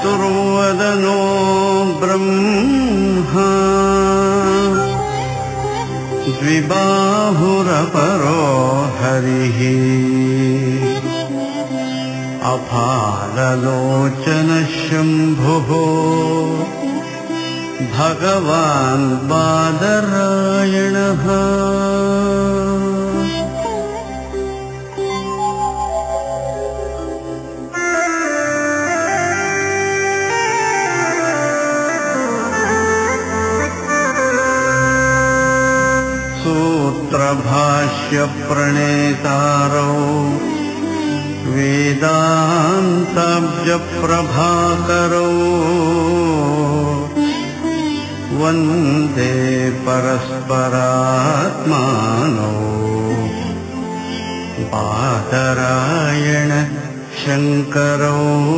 चतुर्वदनो ब्रह्मा द्विबाहुरपरो हरिः अफाललोचनशम्भुः भगवान् बादरायणः सूत्रभाष्यप्रणेतारौ वेदान्ताब्जप्रभाकरौ वन्दे परस्परात्मानौ बादरायण शङ्करौ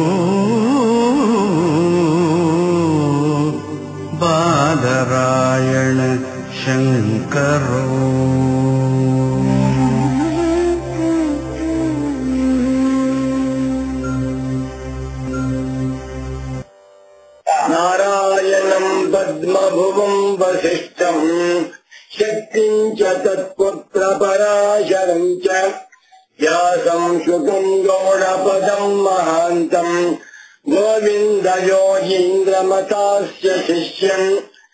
बादरायण शङ्करौ नारायणम् पद्मभुवम् वसिष्ठम् शक्तिम् च तत्पुत्रपराशरम् च व्यासम् शुकम् गौडपदम् महान्तम् गोविन्दयोगीन्द्रमतास्य शिष्यम्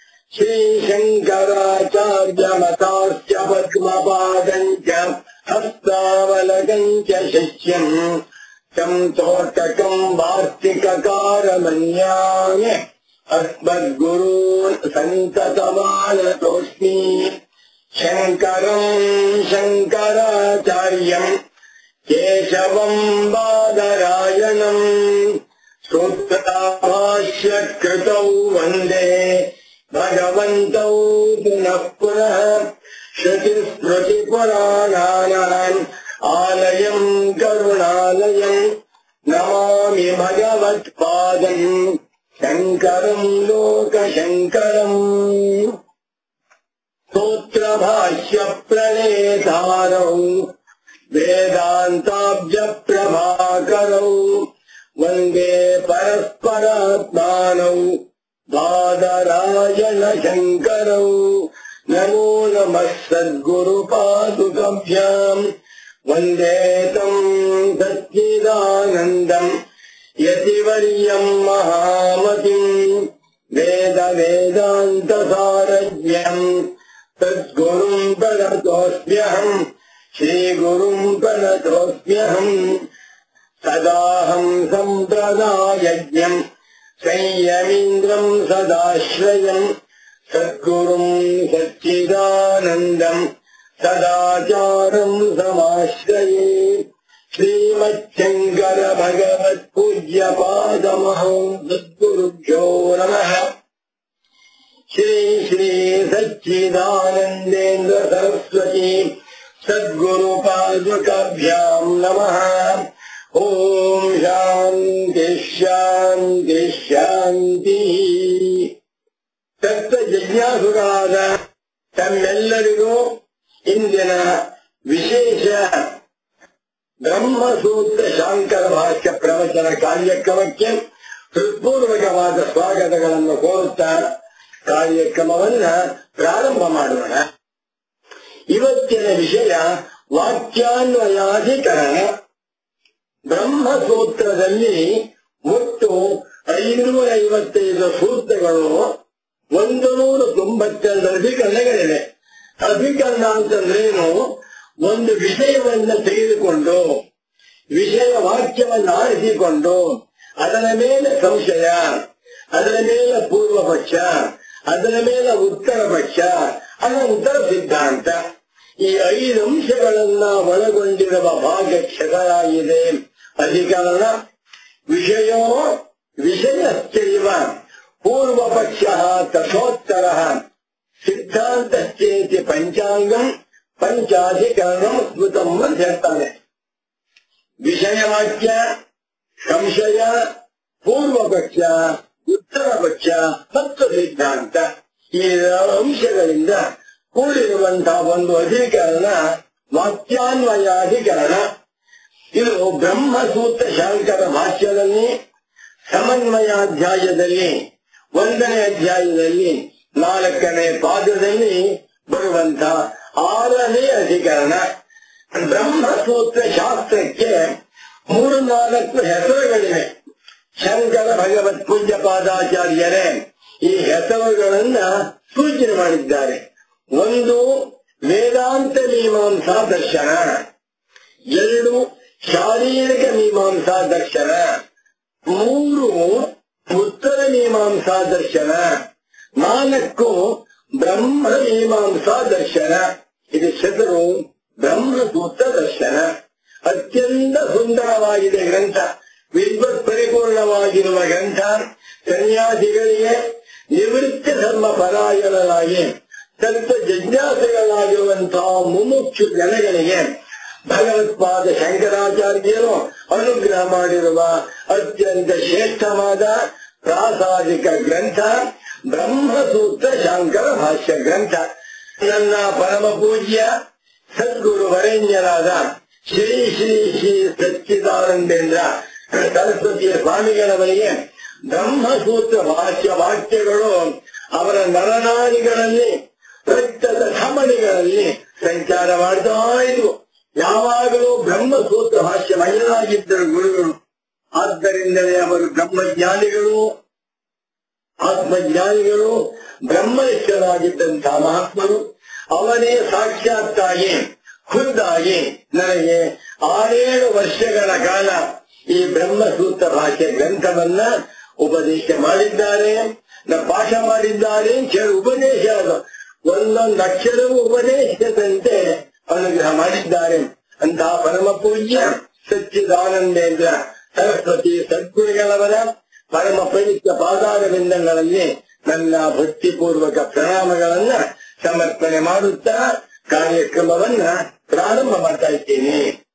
श्रीशङ्कराचार्यमतास्य पद्मपादम् च हस्तावलकम् च शिष्यम् तम् तोटकम् वार्तिककारमन्यानि अस्मद्गुरून् सन्ततमानतोऽस्मि शङ्करम् शङ्कराचार्यम् केशवम् बादरायणम् सूत्राभाष्य कृतौ वन्दे भगवन्तौ पुनः पुनः श्रुतिस्मृतिपुराणानाम् आलयम् करुणालयम् नमामि भगवत्पादम् शङ्करम् लोकशङ्करम् सूत्रभाष्यप्रणेतारौ वेदान्ताब्जप्रभाकरौ वन्दे परस्परात्मानौ बादरायण शङ्करौ नमो नमः सद्गुरुपादुकभ्याम् वन्दे तम् सच्चिदानन्दम् यतिवर्यम् महामतिम् वेदवेदान्तसारज्ञम् तद्गुरुम् प्रणतोऽस्म्यहम् श्रीगुरुम् प्रणतोऽस्म्यहम् सदाहम् सम्प्रदायज्ञम् संयमीन्द्रम् सदाश्रयम् सद्गुरुम् सच्चिदानन्दम् सदाचारम् समाश्रये श्रीमच्छङ्कर भगवत्पूज्यपादमहम् सद्गुरुभ्यो नमः श्री श्री सच्चिदानन्देन्द्र सरस्वती सद्गुरुपादुकाभ्याम् नमः ॐ शान्ति शान्ति शान्तिः ತತ್ವ ಜಿಜ್ಞಾಸುಗಳಾದ ತಮ್ಮೆಲ್ಲರಿಗೂ ಇಂದಿನ ವಿಶೇಷ ಬ್ರಹ್ಮಸೂತ್ರ ಶಾಂಕರ ಭಾಷ್ಯ ಪ್ರವಚನ ಕಾರ್ಯಕ್ರಮಕ್ಕೆ ಹೃತ್ಪೂರ್ವಕವಾದ ಸ್ವಾಗತಗಳನ್ನು ಕೋರುತ್ತಾ ಕಾರ್ಯಕ್ರಮವನ್ನ ಪ್ರಾರಂಭ ಮಾಡೋಣ ಇವತ್ತಿನ ವಿಷಯ ವಾಕ್ಯಾನ್ವಯಾಧಿಕರಣ ಬ್ರಹ್ಮಸೂತ್ರದಲ್ಲಿ ಒಟ್ಟು ಐನೂರ ಐವತ್ತೈದು ಸೂತ್ರಗಳು ಒಂದು ನೂರ ತೊಂಬತ್ತೆರಡು ಅಧಿಕರಣಗಳಿವೆ ಅಧಿಕರಣ ಅಂತಂದ್ರೇನು ಒಂದು ವಿಷಯವನ್ನ ತೆಗೆದುಕೊಂಡು ವಿಷಯ ವಾಕ್ಯವನ್ನು ಆರಿಸಿಕೊಂಡು ಅದರ ಮೇಲೆ ಸಂಶಯ ಅದರ ಮೇಲೆ ಪೂರ್ವ ಪಕ್ಷ ಅದರ ಮೇಲೆ ಉತ್ತರ ಪಕ್ಷ ಅನಂತರ ಸಿದ್ಧಾಂತ ಈ ಐದು ಅಂಶಗಳನ್ನ ಒಳಗೊಂಡಿರುವ ಭಾಗಕ್ಷರಾಗಿದೆ ಅಧಿಕರಣ ವಿಷಯೋ ವಿಷಯಶ್ಚೈವ ಪೂರ್ವ ಪಕ್ಷ ತಥೋತ್ತರ ಸಿದ್ಧಾಂತಶ್ಚೇತಿ ಪಂಚಾಂಗಂ ಪಂಚಾಧಿಕರಣಂ ಸ್ಮೃತಂ ಅಂತ ಹೇಳ್ತಾನೆ ವಿಷಯವಾಕ್ಯ ಸಂಶಯ ಪೂರ್ವ ಪಕ್ಷ ಉತ್ತರ ಪಕ್ಷ ಮತ್ತು ಸಿದ್ಧಾಂತ ಈ ಅಂಶಗಳಿಂದ ಕೂಡಿರುವಂತಹ ಒಂದು ಅಧಿಕರಣ ವಾಕ್ಯಾನ್ವಯಾಧಿಕರಣ ಇದು ಬ್ರಹ್ಮಸೂತ್ರ ಶಾಂಕರ ಭಾಷ್ಯದಲ್ಲಿ ಸಮನ್ವಯಾಧ್ಯಾಯದಲ್ಲಿ ಒಂದನೇ ಅಧ್ಯಾಯದಲ್ಲಿ ನಾಲ್ಕನೇ ಪಾದದಲ್ಲಿ ಬರುವಂತ ಆರನೇ ಅಧಿಕರಣ ಬ್ರಹ್ಮಸೂತ್ರ ಶಾಸ್ತ್ರಕ್ಕೆ ಮೂರು ನಾಲ್ಕು ಹೆಸರುಗಳಿವೆ ಶಂಕರ ಭಗವತ್ ಪೂಜ್ಯ ಪಾದಾಚಾರ್ಯರೇ ಈ ಹೆಸರುಗಳನ್ನ ಸೂಚನೆ ಮಾಡಿದ್ದಾರೆ ಒಂದು ವೇದಾಂತ ಮೀಮಾಂಸಾ ದರ್ಶನ ಎರಡು ಶಾರೀರಿಕ ಮೀಮಾಂಸಾ ದರ್ಶನ ಮೂರು ಉತ್ತರ ಮೀಮಾಂಸಾ ದರ್ಶನ ನಾಲ್ಕು ಬ್ರಹ್ಮ ಮೀಮಾಂಸಾ ದರ್ಶನ ಇದು ಹೆಸರು ಬ್ರಹ್ಮಸೂತ್ರ ದರ್ಶನ ಅತ್ಯಂತ ಸುಂದರವಾಗಿದೆ ಗ್ರಂಥ ವಿದ್ವತ್ ಪರಿಪೂರ್ಣವಾಗಿರುವ ಗ್ರಂಥ ಸನ್ಯಾಸಿಗಳಿಗೆ ನಿವೃತ್ತ ಧರ್ಮ ಪರಾಯಣರಾಗಿ ತತ್ವ ಜಿಜ್ಞಾಸೆಗಳಾಗಿರುವಂತಹ ಮುಮುಕ್ಷು ಜನಗಳಿಗೆ ಭಗವತ್ಪಾದ ಶಂಕರಾಚಾರ್ಯರು ಅನುಗ್ರಹ ಮಾಡಿರುವ ಅತ್ಯಂತ ಶ್ರೇಷ್ಠವಾದ ಪ್ರಾಸಾದಿಕ ಗ್ರಂಥ ಬ್ರಹ್ಮಸೂತ್ರ ಶಂಕರ ಭಾಷ್ಯ ಗ್ರಂಥ ನನ್ನ ಪರಮ ಪೂಜ್ಯ ಸದ್ಗುರು ವರೇಣ್ಯರಾದ ಶ್ರೀ ಶ್ರೀ ಶ್ರೀ ಸಚ್ಚಿದಾನಂದೇಂದ್ರ ಸರಸ್ವತಿಯ ಸ್ವಾಮಿಗಳವರಿಗೆ ಬ್ರಹ್ಮಸೂತ್ರ ಭಾಷ್ಯ ವಾಕ್ಯಗಳು ಅವರ ನರನಾಡಿಗಳಲ್ಲಿ ರಕ್ತದ ಧಮನಿಗಳಲ್ಲಿ ಸಂಚಾರ ಮಾಡ್ತಾ ಇದ್ವು ಯಾವಾಗಲೂ ಬ್ರಹ್ಮಸೂತ್ರ ಭಾಷ್ಯಮಯರಾಗಿದ್ದರು ಗುರುಗಳು ಆದ್ದರಿಂದಲೇ ಅವರು ಬ್ರಹ್ಮಜ್ಞಾನಿಗಳು ಆತ್ಮಜ್ಞಾನಿಗಳು ಬ್ರಹ್ಮನಿಷ್ಠರಾಗಿದ್ದಂತಹ ಮಹಾತ್ಮರು ಅವನೇ ಸಾಕ್ಷಾತ್ತಾಗಿ ಖುದ್ದಾಗಿ ನನಗೆ ಆರೇಳು ವರ್ಷಗಳ ಕಾಲ ಈ ಬ್ರಹ್ಮಸೂತ್ರ ಭಾಷೆ ಗ್ರಂಥವನ್ನ ಉಪದೇಶ ಮಾಡಿದ್ದಾರೆ ನ- ಪಾಠ ಮಾಡಿದ್ದಾರೆ ಕೆಲವು ಉಪದೇಶ ಅದು ಒಂದೊಂದು ಅಕ್ಷರವೂ ಉಪದೇಶದಂತೆ ಅನುಗ್ರಹ ಮಾಡಿದ್ದಾರೆ ಅಂತಹ ಪರಮ ಪೂಜ್ಯ ಸಚ್ಚಿದಾನಂದೇಂದ್ರ ಸರಸ್ವತಿ ಸದ್ಗುರುಗಳವರ ಪರಮ ಪವಿತ್ರ ಪಾದಾರವಿಂದಗಳಲ್ಲಿ ನನ್ನ ಭಕ್ತಿಪೂರ್ವಕ ಪ್ರಣಾಮಗಳನ್ನ ಸಮರ್ಪಣೆ ಮಾಡುತ್ತಾ ಕಾರ್ಯಕ್ರಮವನ್ನ ಪ್ರಾರಂಭ ಮಾಡ್ತಾ ಇದ್ದೇನೆ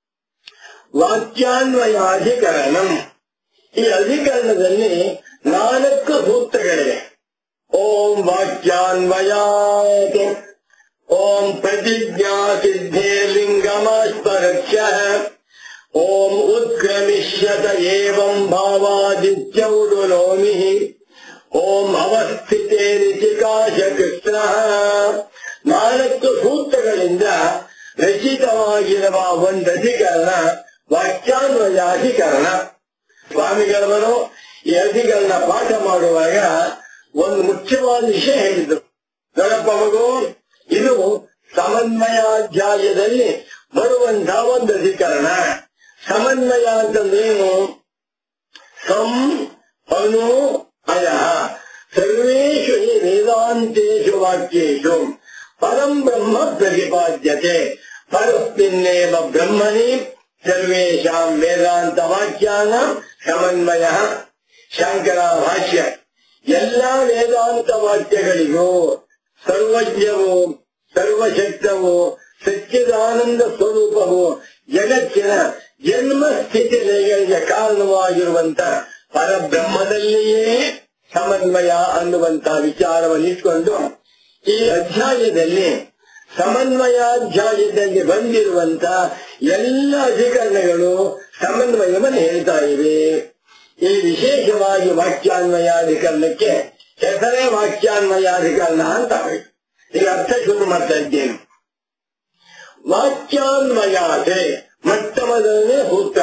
ವಾಕ್ಯಾನ್ವಯಾಧಿಕರಣಂ ಈ ಅಧಿಕರಣದಲ್ಲಿ ನಾಲ್ಕು ಸೂತ್ರಗಳಿವೆ ಓಂ ವಾಕ್ಯಾನ್ವಯಾತ್ ಓಂ ಪ್ರತಿಜ್ಞಾ ಸಿದ್ಧೇ ಲಿಂಗಮಾಸ್ಪರಕ್ಷ್ಯ ಓಂ ಉತ್ಕ್ರಮಿಷ್ಯತ ಏವಂ ಭಾವಾದಿತ್ಯೌಡುಲೋಮಿ ಓಂ ಅವಸ್ಥಿತೇ ರಿಚಿಕಾಶ ಕೃಷ್ಣ ನಾಲ್ಕು ಸೂತ್ರಗಳಿಂದ ರಚಿತವಾಗಿರುವ ಒಂದು ಅಧಿಕರಣ ವಾಕ್ಯಾನ್ವಯ ಅಧಿಕರಣ ಸ್ವಾಮಿಗಳವರು ಈ ಅಧಿಕರಣ ಪಾಠ ಮಾಡುವಾಗ ಒಂದು ಮುಖ್ಯವಾದ ವಿಷಯ ಹೇಳಿದ್ರು ದೊಡ್ಡಪ್ಪ ಮಗು ಇದು ಸಮನ್ವಯಾಧ್ಯಾಯದಲ್ಲಿ ಬರುವಂತಹ ಒಂದು ಅಧಿಕರಣ ಸಮನ್ವಯ ಅಂತಂದ್ರೇನು ಸಂ ಅನು ಅಯ ಸರ್ವೇಷು ಹಿ ವೇದಾಂತೇಷು ವಾಕ್ಯೇಷು ಪರಂ ಬ್ರಹ್ಮ ಪ್ರತಿಪಾದ್ಯತೆ ಪರಸ್ಮಿನ್ನೇವ ಬ್ರಹ್ಮಣಿ ಸರ್ವೇಷಾಂ ವೇದಾಂತ ವಾಕ್ಯಾನ ಸಮನ್ವಯ ಶಂಕರ ಭಾಷ್ಯ ಎಲ್ಲ ವೇದಾಂತ ವಾಕ್ಯಗಳಿಗೂ ಸರ್ವಜ್ಞವು ಸರ್ವಶಕ್ತವು ಸಚ್ಚಿದಾನಂದ ಸ್ವರೂಪವು ಜಗತ್ತಿನ ಜನ್ಮ ಸ್ಥಿತಿಗಳಿಗೆ ಕಾರಣವಾಗಿರುವಂತ ಪರಬ್ರಹ್ಮದಲ್ಲಿಯೇ ಸಮನ್ವಯ ಅನ್ನುವಂತ ವಿಚಾರವನ್ನು ಇಟ್ಕೊಂಡು ಈ ಅಧ್ಯಾಯದಲ್ಲಿ ಸಮನ್ವಯಾಧ್ಯಾಯದಲ್ಲಿ ಬಂದಿರುವಂತ ಎಲ್ಲ ಅಧಿಕರಣಗಳು ಸಮನ್ವಯವನ್ನು ಹೇಳ್ತಾ ಇವೆ ಈ ವಿಶೇಷವಾಗಿ ವಾಕ್ಯಾನ್ವಯಾಧಿಕರಣಕ್ಕೆ ಹೆಸರೇ ವಾಕ್ಯಾನ್ವಯಾಧಿಕರಣ ಅಂತ ಈಗ ಅರ್ಥ ಶುರು ಮಾಡ್ತಾ ಇದ್ದೇನೆ ವಾಕ್ಯಾನ್ವಯಾದೆ ಮೊಟ್ಟ ಮೊದಲನೇ ಸೂತ್ರ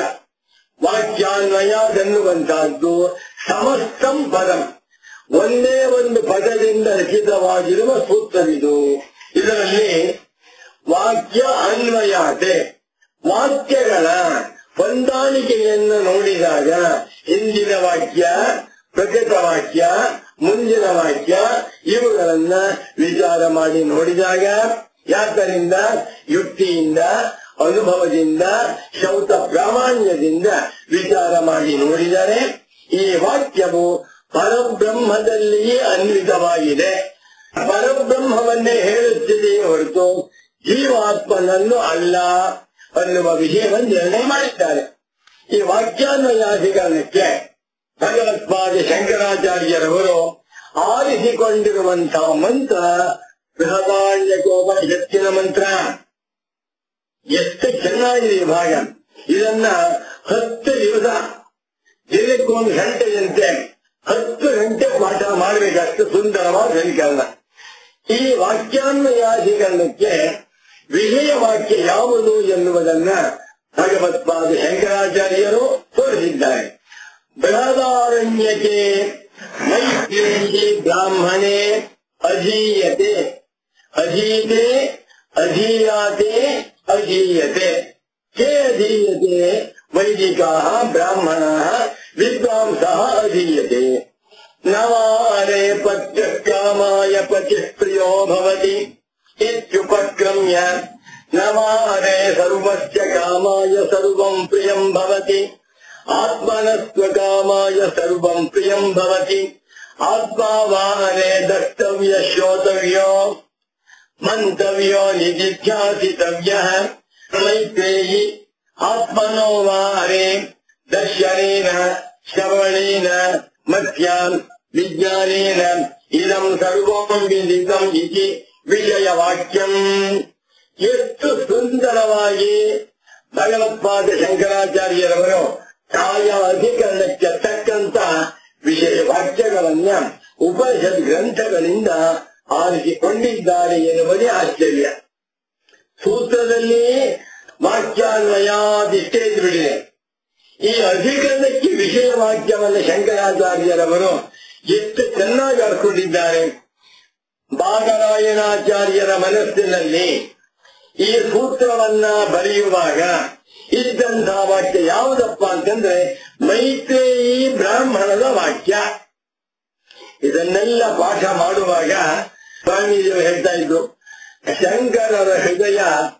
ವಾಕ್ಯಾನ್ವಯದೆನ್ನುವಂತಹದ್ದು ಸಮಸ್ತಂ ಪದಂ ಒಂದೇ ಒಂದು ಪದದಿಂದ ರಚಿತವಾಗಿರುವ ಸೂತ್ರವಿದು ಇದರಲ್ಲಿ ವಾಕ್ಯ ಅನ್ವಯಾತೆ ವಾಕ್ಯಗಳ ಹೊಂದಾಣಿಕೆಯನ್ನು ನೋಡಿದಾಗ ಹಿಂದಿನ ವಾಕ್ಯ ಪ್ರಕೃತ ವಾಕ್ಯ ಮುಂದಿನ ವಾಕ್ಯ ಇವುಗಳನ್ನ ವಿಚಾರ ಮಾಡಿ ನೋಡಿದಾಗ ಯಾಕರಿಂದ ಯುಕ್ತಿಯಿಂದ ಅನುಭವದಿಂದ ಶೌತ ಪ್ರಾಮಾಣ್ಯದಿಂದ ವಿಚಾರ ಮಾಡಿ ನೋಡಿದರೆ ಈ ವಾಕ್ಯವು ಪರಬ್ರಹ್ಮದಲ್ಲಿಯೇ ಅನ್ವಿತವಾಗಿದೆ ಪರಬ್ರಹ್ಮವನ್ನೇ ಹೇಳುತ್ತಿದೆಯೇ ಹೊರತು ಜೀವಾತ್ಮನನ್ನು ಅಲ್ಲ ಅನ್ನುವ ವಿಷಯವನ್ನು ನಿರ್ಣಯ ಮಾಡಿದ್ದಾರೆ ಈ ವಾಕ್ಯಾನ್ವಯಾಧಿಕರಣಕ್ಕೆ ಭಗವತ್ಪಾದ ಶಂಕರಾಚಾರ್ಯರವರು ಆರಿಸಿಕೊಂಡಿರುವಂತಹ ಮಂತ್ರ ಬೃಹದಾಣ್ಯಕೋಪನಿಷತ್ತಿನ ಮಂತ್ರ ಎಷ್ಟು ಚೆನ್ನಾಗಿದೆ ಈ ಭಾಗ ಇದನ್ನ ಹತ್ತು ದಿವಸ ದಿನಕ್ಕೊಂದು ಗಂಟೆಯಂತೆ ಹತ್ತು ಗಂಟೆ ಪಾಠ ಮಾಡಬೇಕಷ್ಟು ಸುಂದರವಾದ ವ್ಯಾಕರಣ ಈ ವಾಕ್ಯಾನ್ವಯಾಧಿಕರಣಕ್ಕೆ ವಿಷಯ ವಾಕ್ಯ ಯಾವುದು ಎನ್ನುವುದನ್ನ ಭಗವತ್ಪಾದ ಶಂಕರಾಚಾರ್ಯರು ತೋರಿಸಿದ್ದಾರೆ ಬೃಹದಾರಣ್ಯಕ್ಕೆ ಮೈತ್ರೇಯಿ ಬ್ರಾಹ್ಮಣೆ ಅಧೀಯತೆ ಅಧೀತೆ ಅಧೀಯಾತೆ ಅಧೀಯತೆ के अधीयते वैदिकाः ब्राह्मणाः विद्वांसः अधीयते नवारे पत्यः कामाय पतिः प्रियो भवति इत्युपक्रम्य नवारे सर्वस्य कामाय सर्वम् प्रियम् भवति आत्मनस्त्वकामाय सर्वम् प्रियम् भवति आत्मावारे द्रष्टव्य श्रोतव्यो मन्तव्यो निजिध्यासितव्यः मैत्रेयी आत्मनो वारे दर्शनेन श्रवणेन मध्यान् विज्ञानेन इदम् सर्वम् विदितम् इति ವಿಷಯವಾಕ್ಯಂ ಎಷ್ಟು ಸುಂದರವಾಗಿ ಭಗವತ್ಪಾದ ಶಂಕರಾಚಾರ್ಯರವರು ಆಯಾ ಅಧಿಕರಣಕ್ಕೆ ತಕ್ಕಂತ ವಿಷಯ ವಾಕ್ಯಗಳನ್ನ ಉಪನಿಷತ್ ಗ್ರಂಥಗಳಿಂದ ಆರಿಸಿಕೊಂಡಿದ್ದಾರೆ ಎನ್ನುವುದೇ ಆಶ್ಚರ್ಯ ಸೂತ್ರದಲ್ಲಿ ವಾಕ್ಯಾನ್ವಯಾದಿಷ್ಟೇ ಬಿಡಿದೆ ಈ ಅಧಿಕರಣಕ್ಕೆ ವಿಷಯ ವಾಕ್ಯವನ್ನು ಶಂಕರಾಚಾರ್ಯರವರು ಎಷ್ಟು ಚೆನ್ನಾಗಿ ಆಡ್ಕೊಂಡಿದ್ದಾರೆ ಬಾಗರಾಯಣಾಚಾರ್ಯರ ಮನಸ್ಸಿನಲ್ಲಿ ಈ ಸೂತ್ರವನ್ನ ಬರೆಯುವಾಗ ಇದ್ದಂತಹ ವಾಕ್ಯ ಯಾವುದಪ್ಪ ಅಂತಂದ್ರೆ ಮೈತ್ರೇಯಿ ಬ್ರಾಹ್ಮಣದ ವಾಕ್ಯ ಇದನ್ನೆಲ್ಲ ಪಾಠ ಮಾಡುವಾಗ ಸ್ವಾಮೀಜಿಯವರು ಹೇಳ್ತಾ ಇದ್ರು ಶಂಕರರ ಹೃದಯ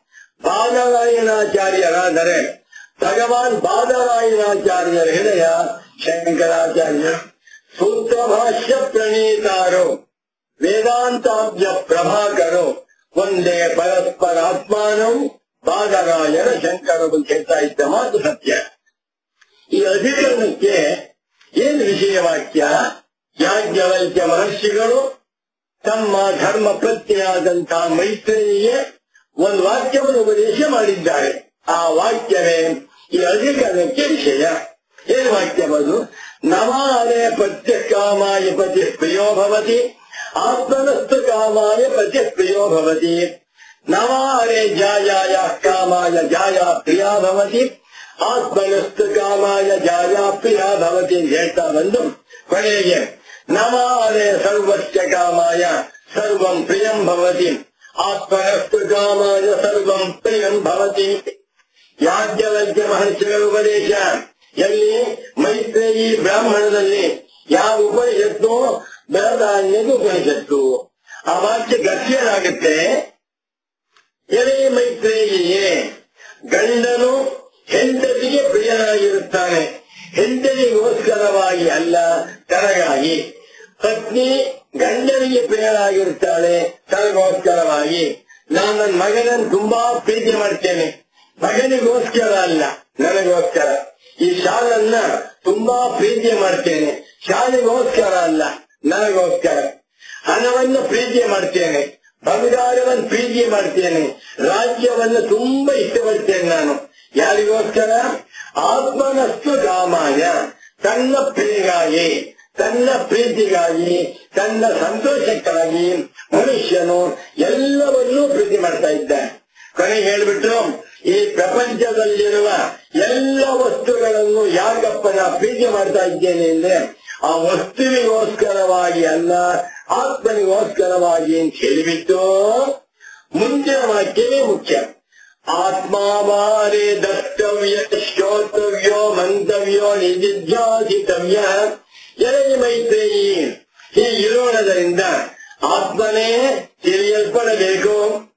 ಬಾದರಾಯಣಾಚಾರ್ಯರಾದರೆ ಭಗವಾನ್ ಬಾದರಾಯಣಾಚಾರ್ಯರ ಹೃದಯ ಶಂಕರಾಚಾರ್ಯ ಸೂತ್ರ ಭಾಷ್ಯ ಪ್ರಣೀತಾರು ವೇದಾಂತಾಬ್ಜ ಪ್ರಭಾಕರು ಒಂದೇ ಪರಸ್ಪರ ಆತ್ಮಾನಂ ಬಾದರಾಯಣ ಶಂಕರರು ಹೇಳ್ತಾ ಇದ್ದ ಮಾತು ಸತ್ಯ ಈ ಅಧಿಕರಣಕ್ಕೆ ಏನು ವಿಷಯ ವಾಕ್ಯ ಯಾಜ್ಞವಲ್ಕ್ಯ ಮಹರ್ಷಿಗಳು ತಮ್ಮ ಧರ್ಮ ಪ್ರತ್ಯಯಾದಂತಹ ಮೈತ್ರಿಯೇ ಒಂದು ವಾಕ್ಯವನ್ನು ಉಪದೇಶ ಮಾಡಿದ್ದಾರೆ ಆ ವಾಕ್ಯವೇ ಈ ಅಧಿಕರಣಕ್ಕೆ ವಿಷಯ ಏನು ವಾಕ್ಯವದು ನವಾರೆ ಪತ್ಯ ಕಾಮಾಯ ಪತಿ ಪ್ರಿಯೋ ಭವತಿ ಆತ್ಮನಸ್ತು ಕಾಮಾಯ ಪತಿ ಪ್ರಿಯೋ ಭವತಿ ನವಾರೆ ಜಾಯಾಯ ಕಾಮಾಯ ಜಾಯಾ ಪ್ರಿಯ ಭವತಿ ಆತ್ಮನಸ್ತು ಕಾಮಾಯ ಜಾಯಾ ಪ್ರಿಯ ಭವತಿ ಅಂತ ಹೇಳ್ತಾ ಬಂದು ಕೊನೆಗೆ ನವಾರೆ ಸರ್ವಸ್ಯ ಕಾಮಾಯ ಸರ್ವಂ ಪ್ರಿಯಂ ಭವತಿ ಆತ್ಮನಸ್ತು ಕಾಮಾಯ ಸರ್ವಂ ಪ್ರಿಯಂ ಭವತಿ ಯಾಜ್ಞವಲ್ಕ್ಯ ಮಹರ್ಷಿಗಳ ಉಪದೇಶ ಎಲ್ಲಿ ಮೈತ್ರೇಯಿ ಬ್ರಾಹ್ಮಣದಲ್ಲಿ ಯಾವ ಉಪನಿಷತ್ತು ಬರದಾನ್ಯದ ಉಪನಿಷತ್ತು ಆ ವಾಕ್ಯ ಗಟ್ಟಿಯಲಾಗುತ್ತೆ ಎಲೆ ಮೈತ್ರೇಯಿಯೇ ಗಂಡನು ಹೆಂಡತಿಗೆ ಪ್ರಿಯನಾಗಿರುತ್ತಾನೆ ಹೆಂಡತಿಗೋಸ್ಕರವಾಗಿ ಅಲ್ಲ ತನಗಾಗಿ ಪತ್ನಿ ಗಂಡನಿಗೆ ಪ್ರಿಯನಾಗಿರುತ್ತಾಳೆ ತನಗೋಸ್ಕರವಾಗಿ ನಾನು ನನ್ನ ಮಗನನ್ನು ತುಂಬಾ ಪ್ರೀತಿ ಮಾಡ್ತೇನೆ ಮಗನಿಗೋಸ್ಕರ ಅಲ್ಲ ನನಗೋಸ್ಕರ ಈ ಶಾಲನ್ನ ತುಂಬಾ ಪ್ರೀತಿ ಮಾಡ್ತೇನೆ ಶಾಲೆಗೋಸ್ಕರ ಅಲ್ಲ ನನಗೋಸ್ಕರ ಹಣವನ್ನು ಪ್ರೀತಿ ಮಾಡ್ತೇನೆ ಬಂಗಾರವನ್ನು ಪ್ರೀತಿ ಮಾಡ್ತೇನೆ ರಾಜ್ಯವನ್ನು ತುಂಬಾ ಇಷ್ಟಪಡ್ತೇನೆ ನಾನು ಯಾರಿಗೋಸ್ಕರ ಆತ್ಮನಸ್ತು ಕಾಮಾಯ ತನ್ನ ಪ್ರಿಯಗಾಗಿ ತನ್ನ ಪ್ರೀತಿಗಾಗಿ ತನ್ನ ಸಂತೋಷಕ್ಕಾಗಿ ಮನುಷ್ಯನು ಎಲ್ಲವನ್ನೂ ಪ್ರೀತಿ ಮಾಡ್ತಾ ಇದ್ದಾನೆ ಕೊನೆಗೆ ಹೇಳ್ಬಿಟ್ಟು ಈ ಪ್ರಪಂಚದಲ್ಲಿರುವ ಎಲ್ಲ ವಸ್ತುಗಳನ್ನು ಯಾಕಪ್ಪ ನಾ ಪ್ರೀತಿ ಮಾಡ್ತಾ ಇದ್ದೇನೆ ಅಂದ್ರೆ ಆ ವಸ್ತುವಿಗೋಸ್ಕರವಾಗಿ ಅಲ್ಲ ಆತ್ಮನಿಗೋಸ್ಕರವಾಗಿ ಅಂತ ಹೇಳಿಬಿಟ್ಟು ಮುಂದಿನ ವಾಕ್ಯವೇ ಮುಖ್ಯ ಆತ್ಮಾವಾರೇ ದರ್ತವ್ಯ ಶ್ರೋತವ್ಯೋ ಮಂತವ್ಯೋ ನಿಜಿಧ್ಯಾಸಿತವ್ಯ ಎಲೆ ಮೈತ್ರೇಯಿ ಹೀಗಿರೋಣದರಿಂದ ಆತ್ಮನೇ ತಿಳಿಯಲ್ಪಡಬೇಕು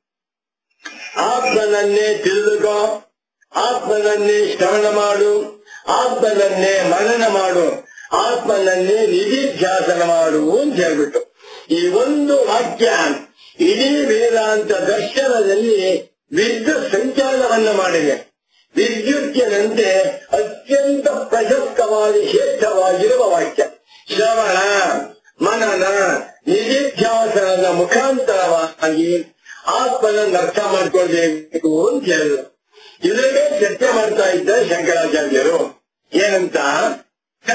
ಆತ್ಮನನ್ನೇ ತಿಳಿದುಕೋ ಆತ್ಮನನ್ನೇ ಶ್ರವಣ ಮಾಡು ಆತ್ಮನನ್ನೇ ಮನನ ಮಾಡು ಆತ್ಮನನ್ನೇ ನಿಧಿಧ್ಯಾಸನ ಮಾಡು ಅಂತ ಹೇಳ್ಬಿಟ್ಟು ಈ ಒಂದು ವಾಕ್ಯ ಇಡೀ ವೇದಾಂತ ದರ್ಶನದಲ್ಲಿ ವಿದ್ಯುತ್ ಸಂಚಾಲನವನ್ನ ಮಾಡಿದೆ ವಿದ್ಯುತ್ತಿನಂತೆ ಅತ್ಯಂತ ಪ್ರಶಸ್ತವಾಗಿ ಶ್ರೇಷ್ಠವಾಗಿರುವ ವಾಕ್ಯ ಶ್ರವಣ ಮನನ ನಿಧಿಧ್ಯಾಸನದ ಮುಖಾಂತರವಾಗಿ ಆತ್ಮನನ್ನು ಅರ್ಥ ಮಾಡ್ಕೊಳ್ಬೇಕು ಅಂತ ಹೇಳಿದ್ರು ಇದಕ್ಕೆ ಚರ್ಚೆ ಮಾಡ್ತಾ ಇದ್ದ ಶಂಕರಾಚಾರ್ಯರು ಏನಂತ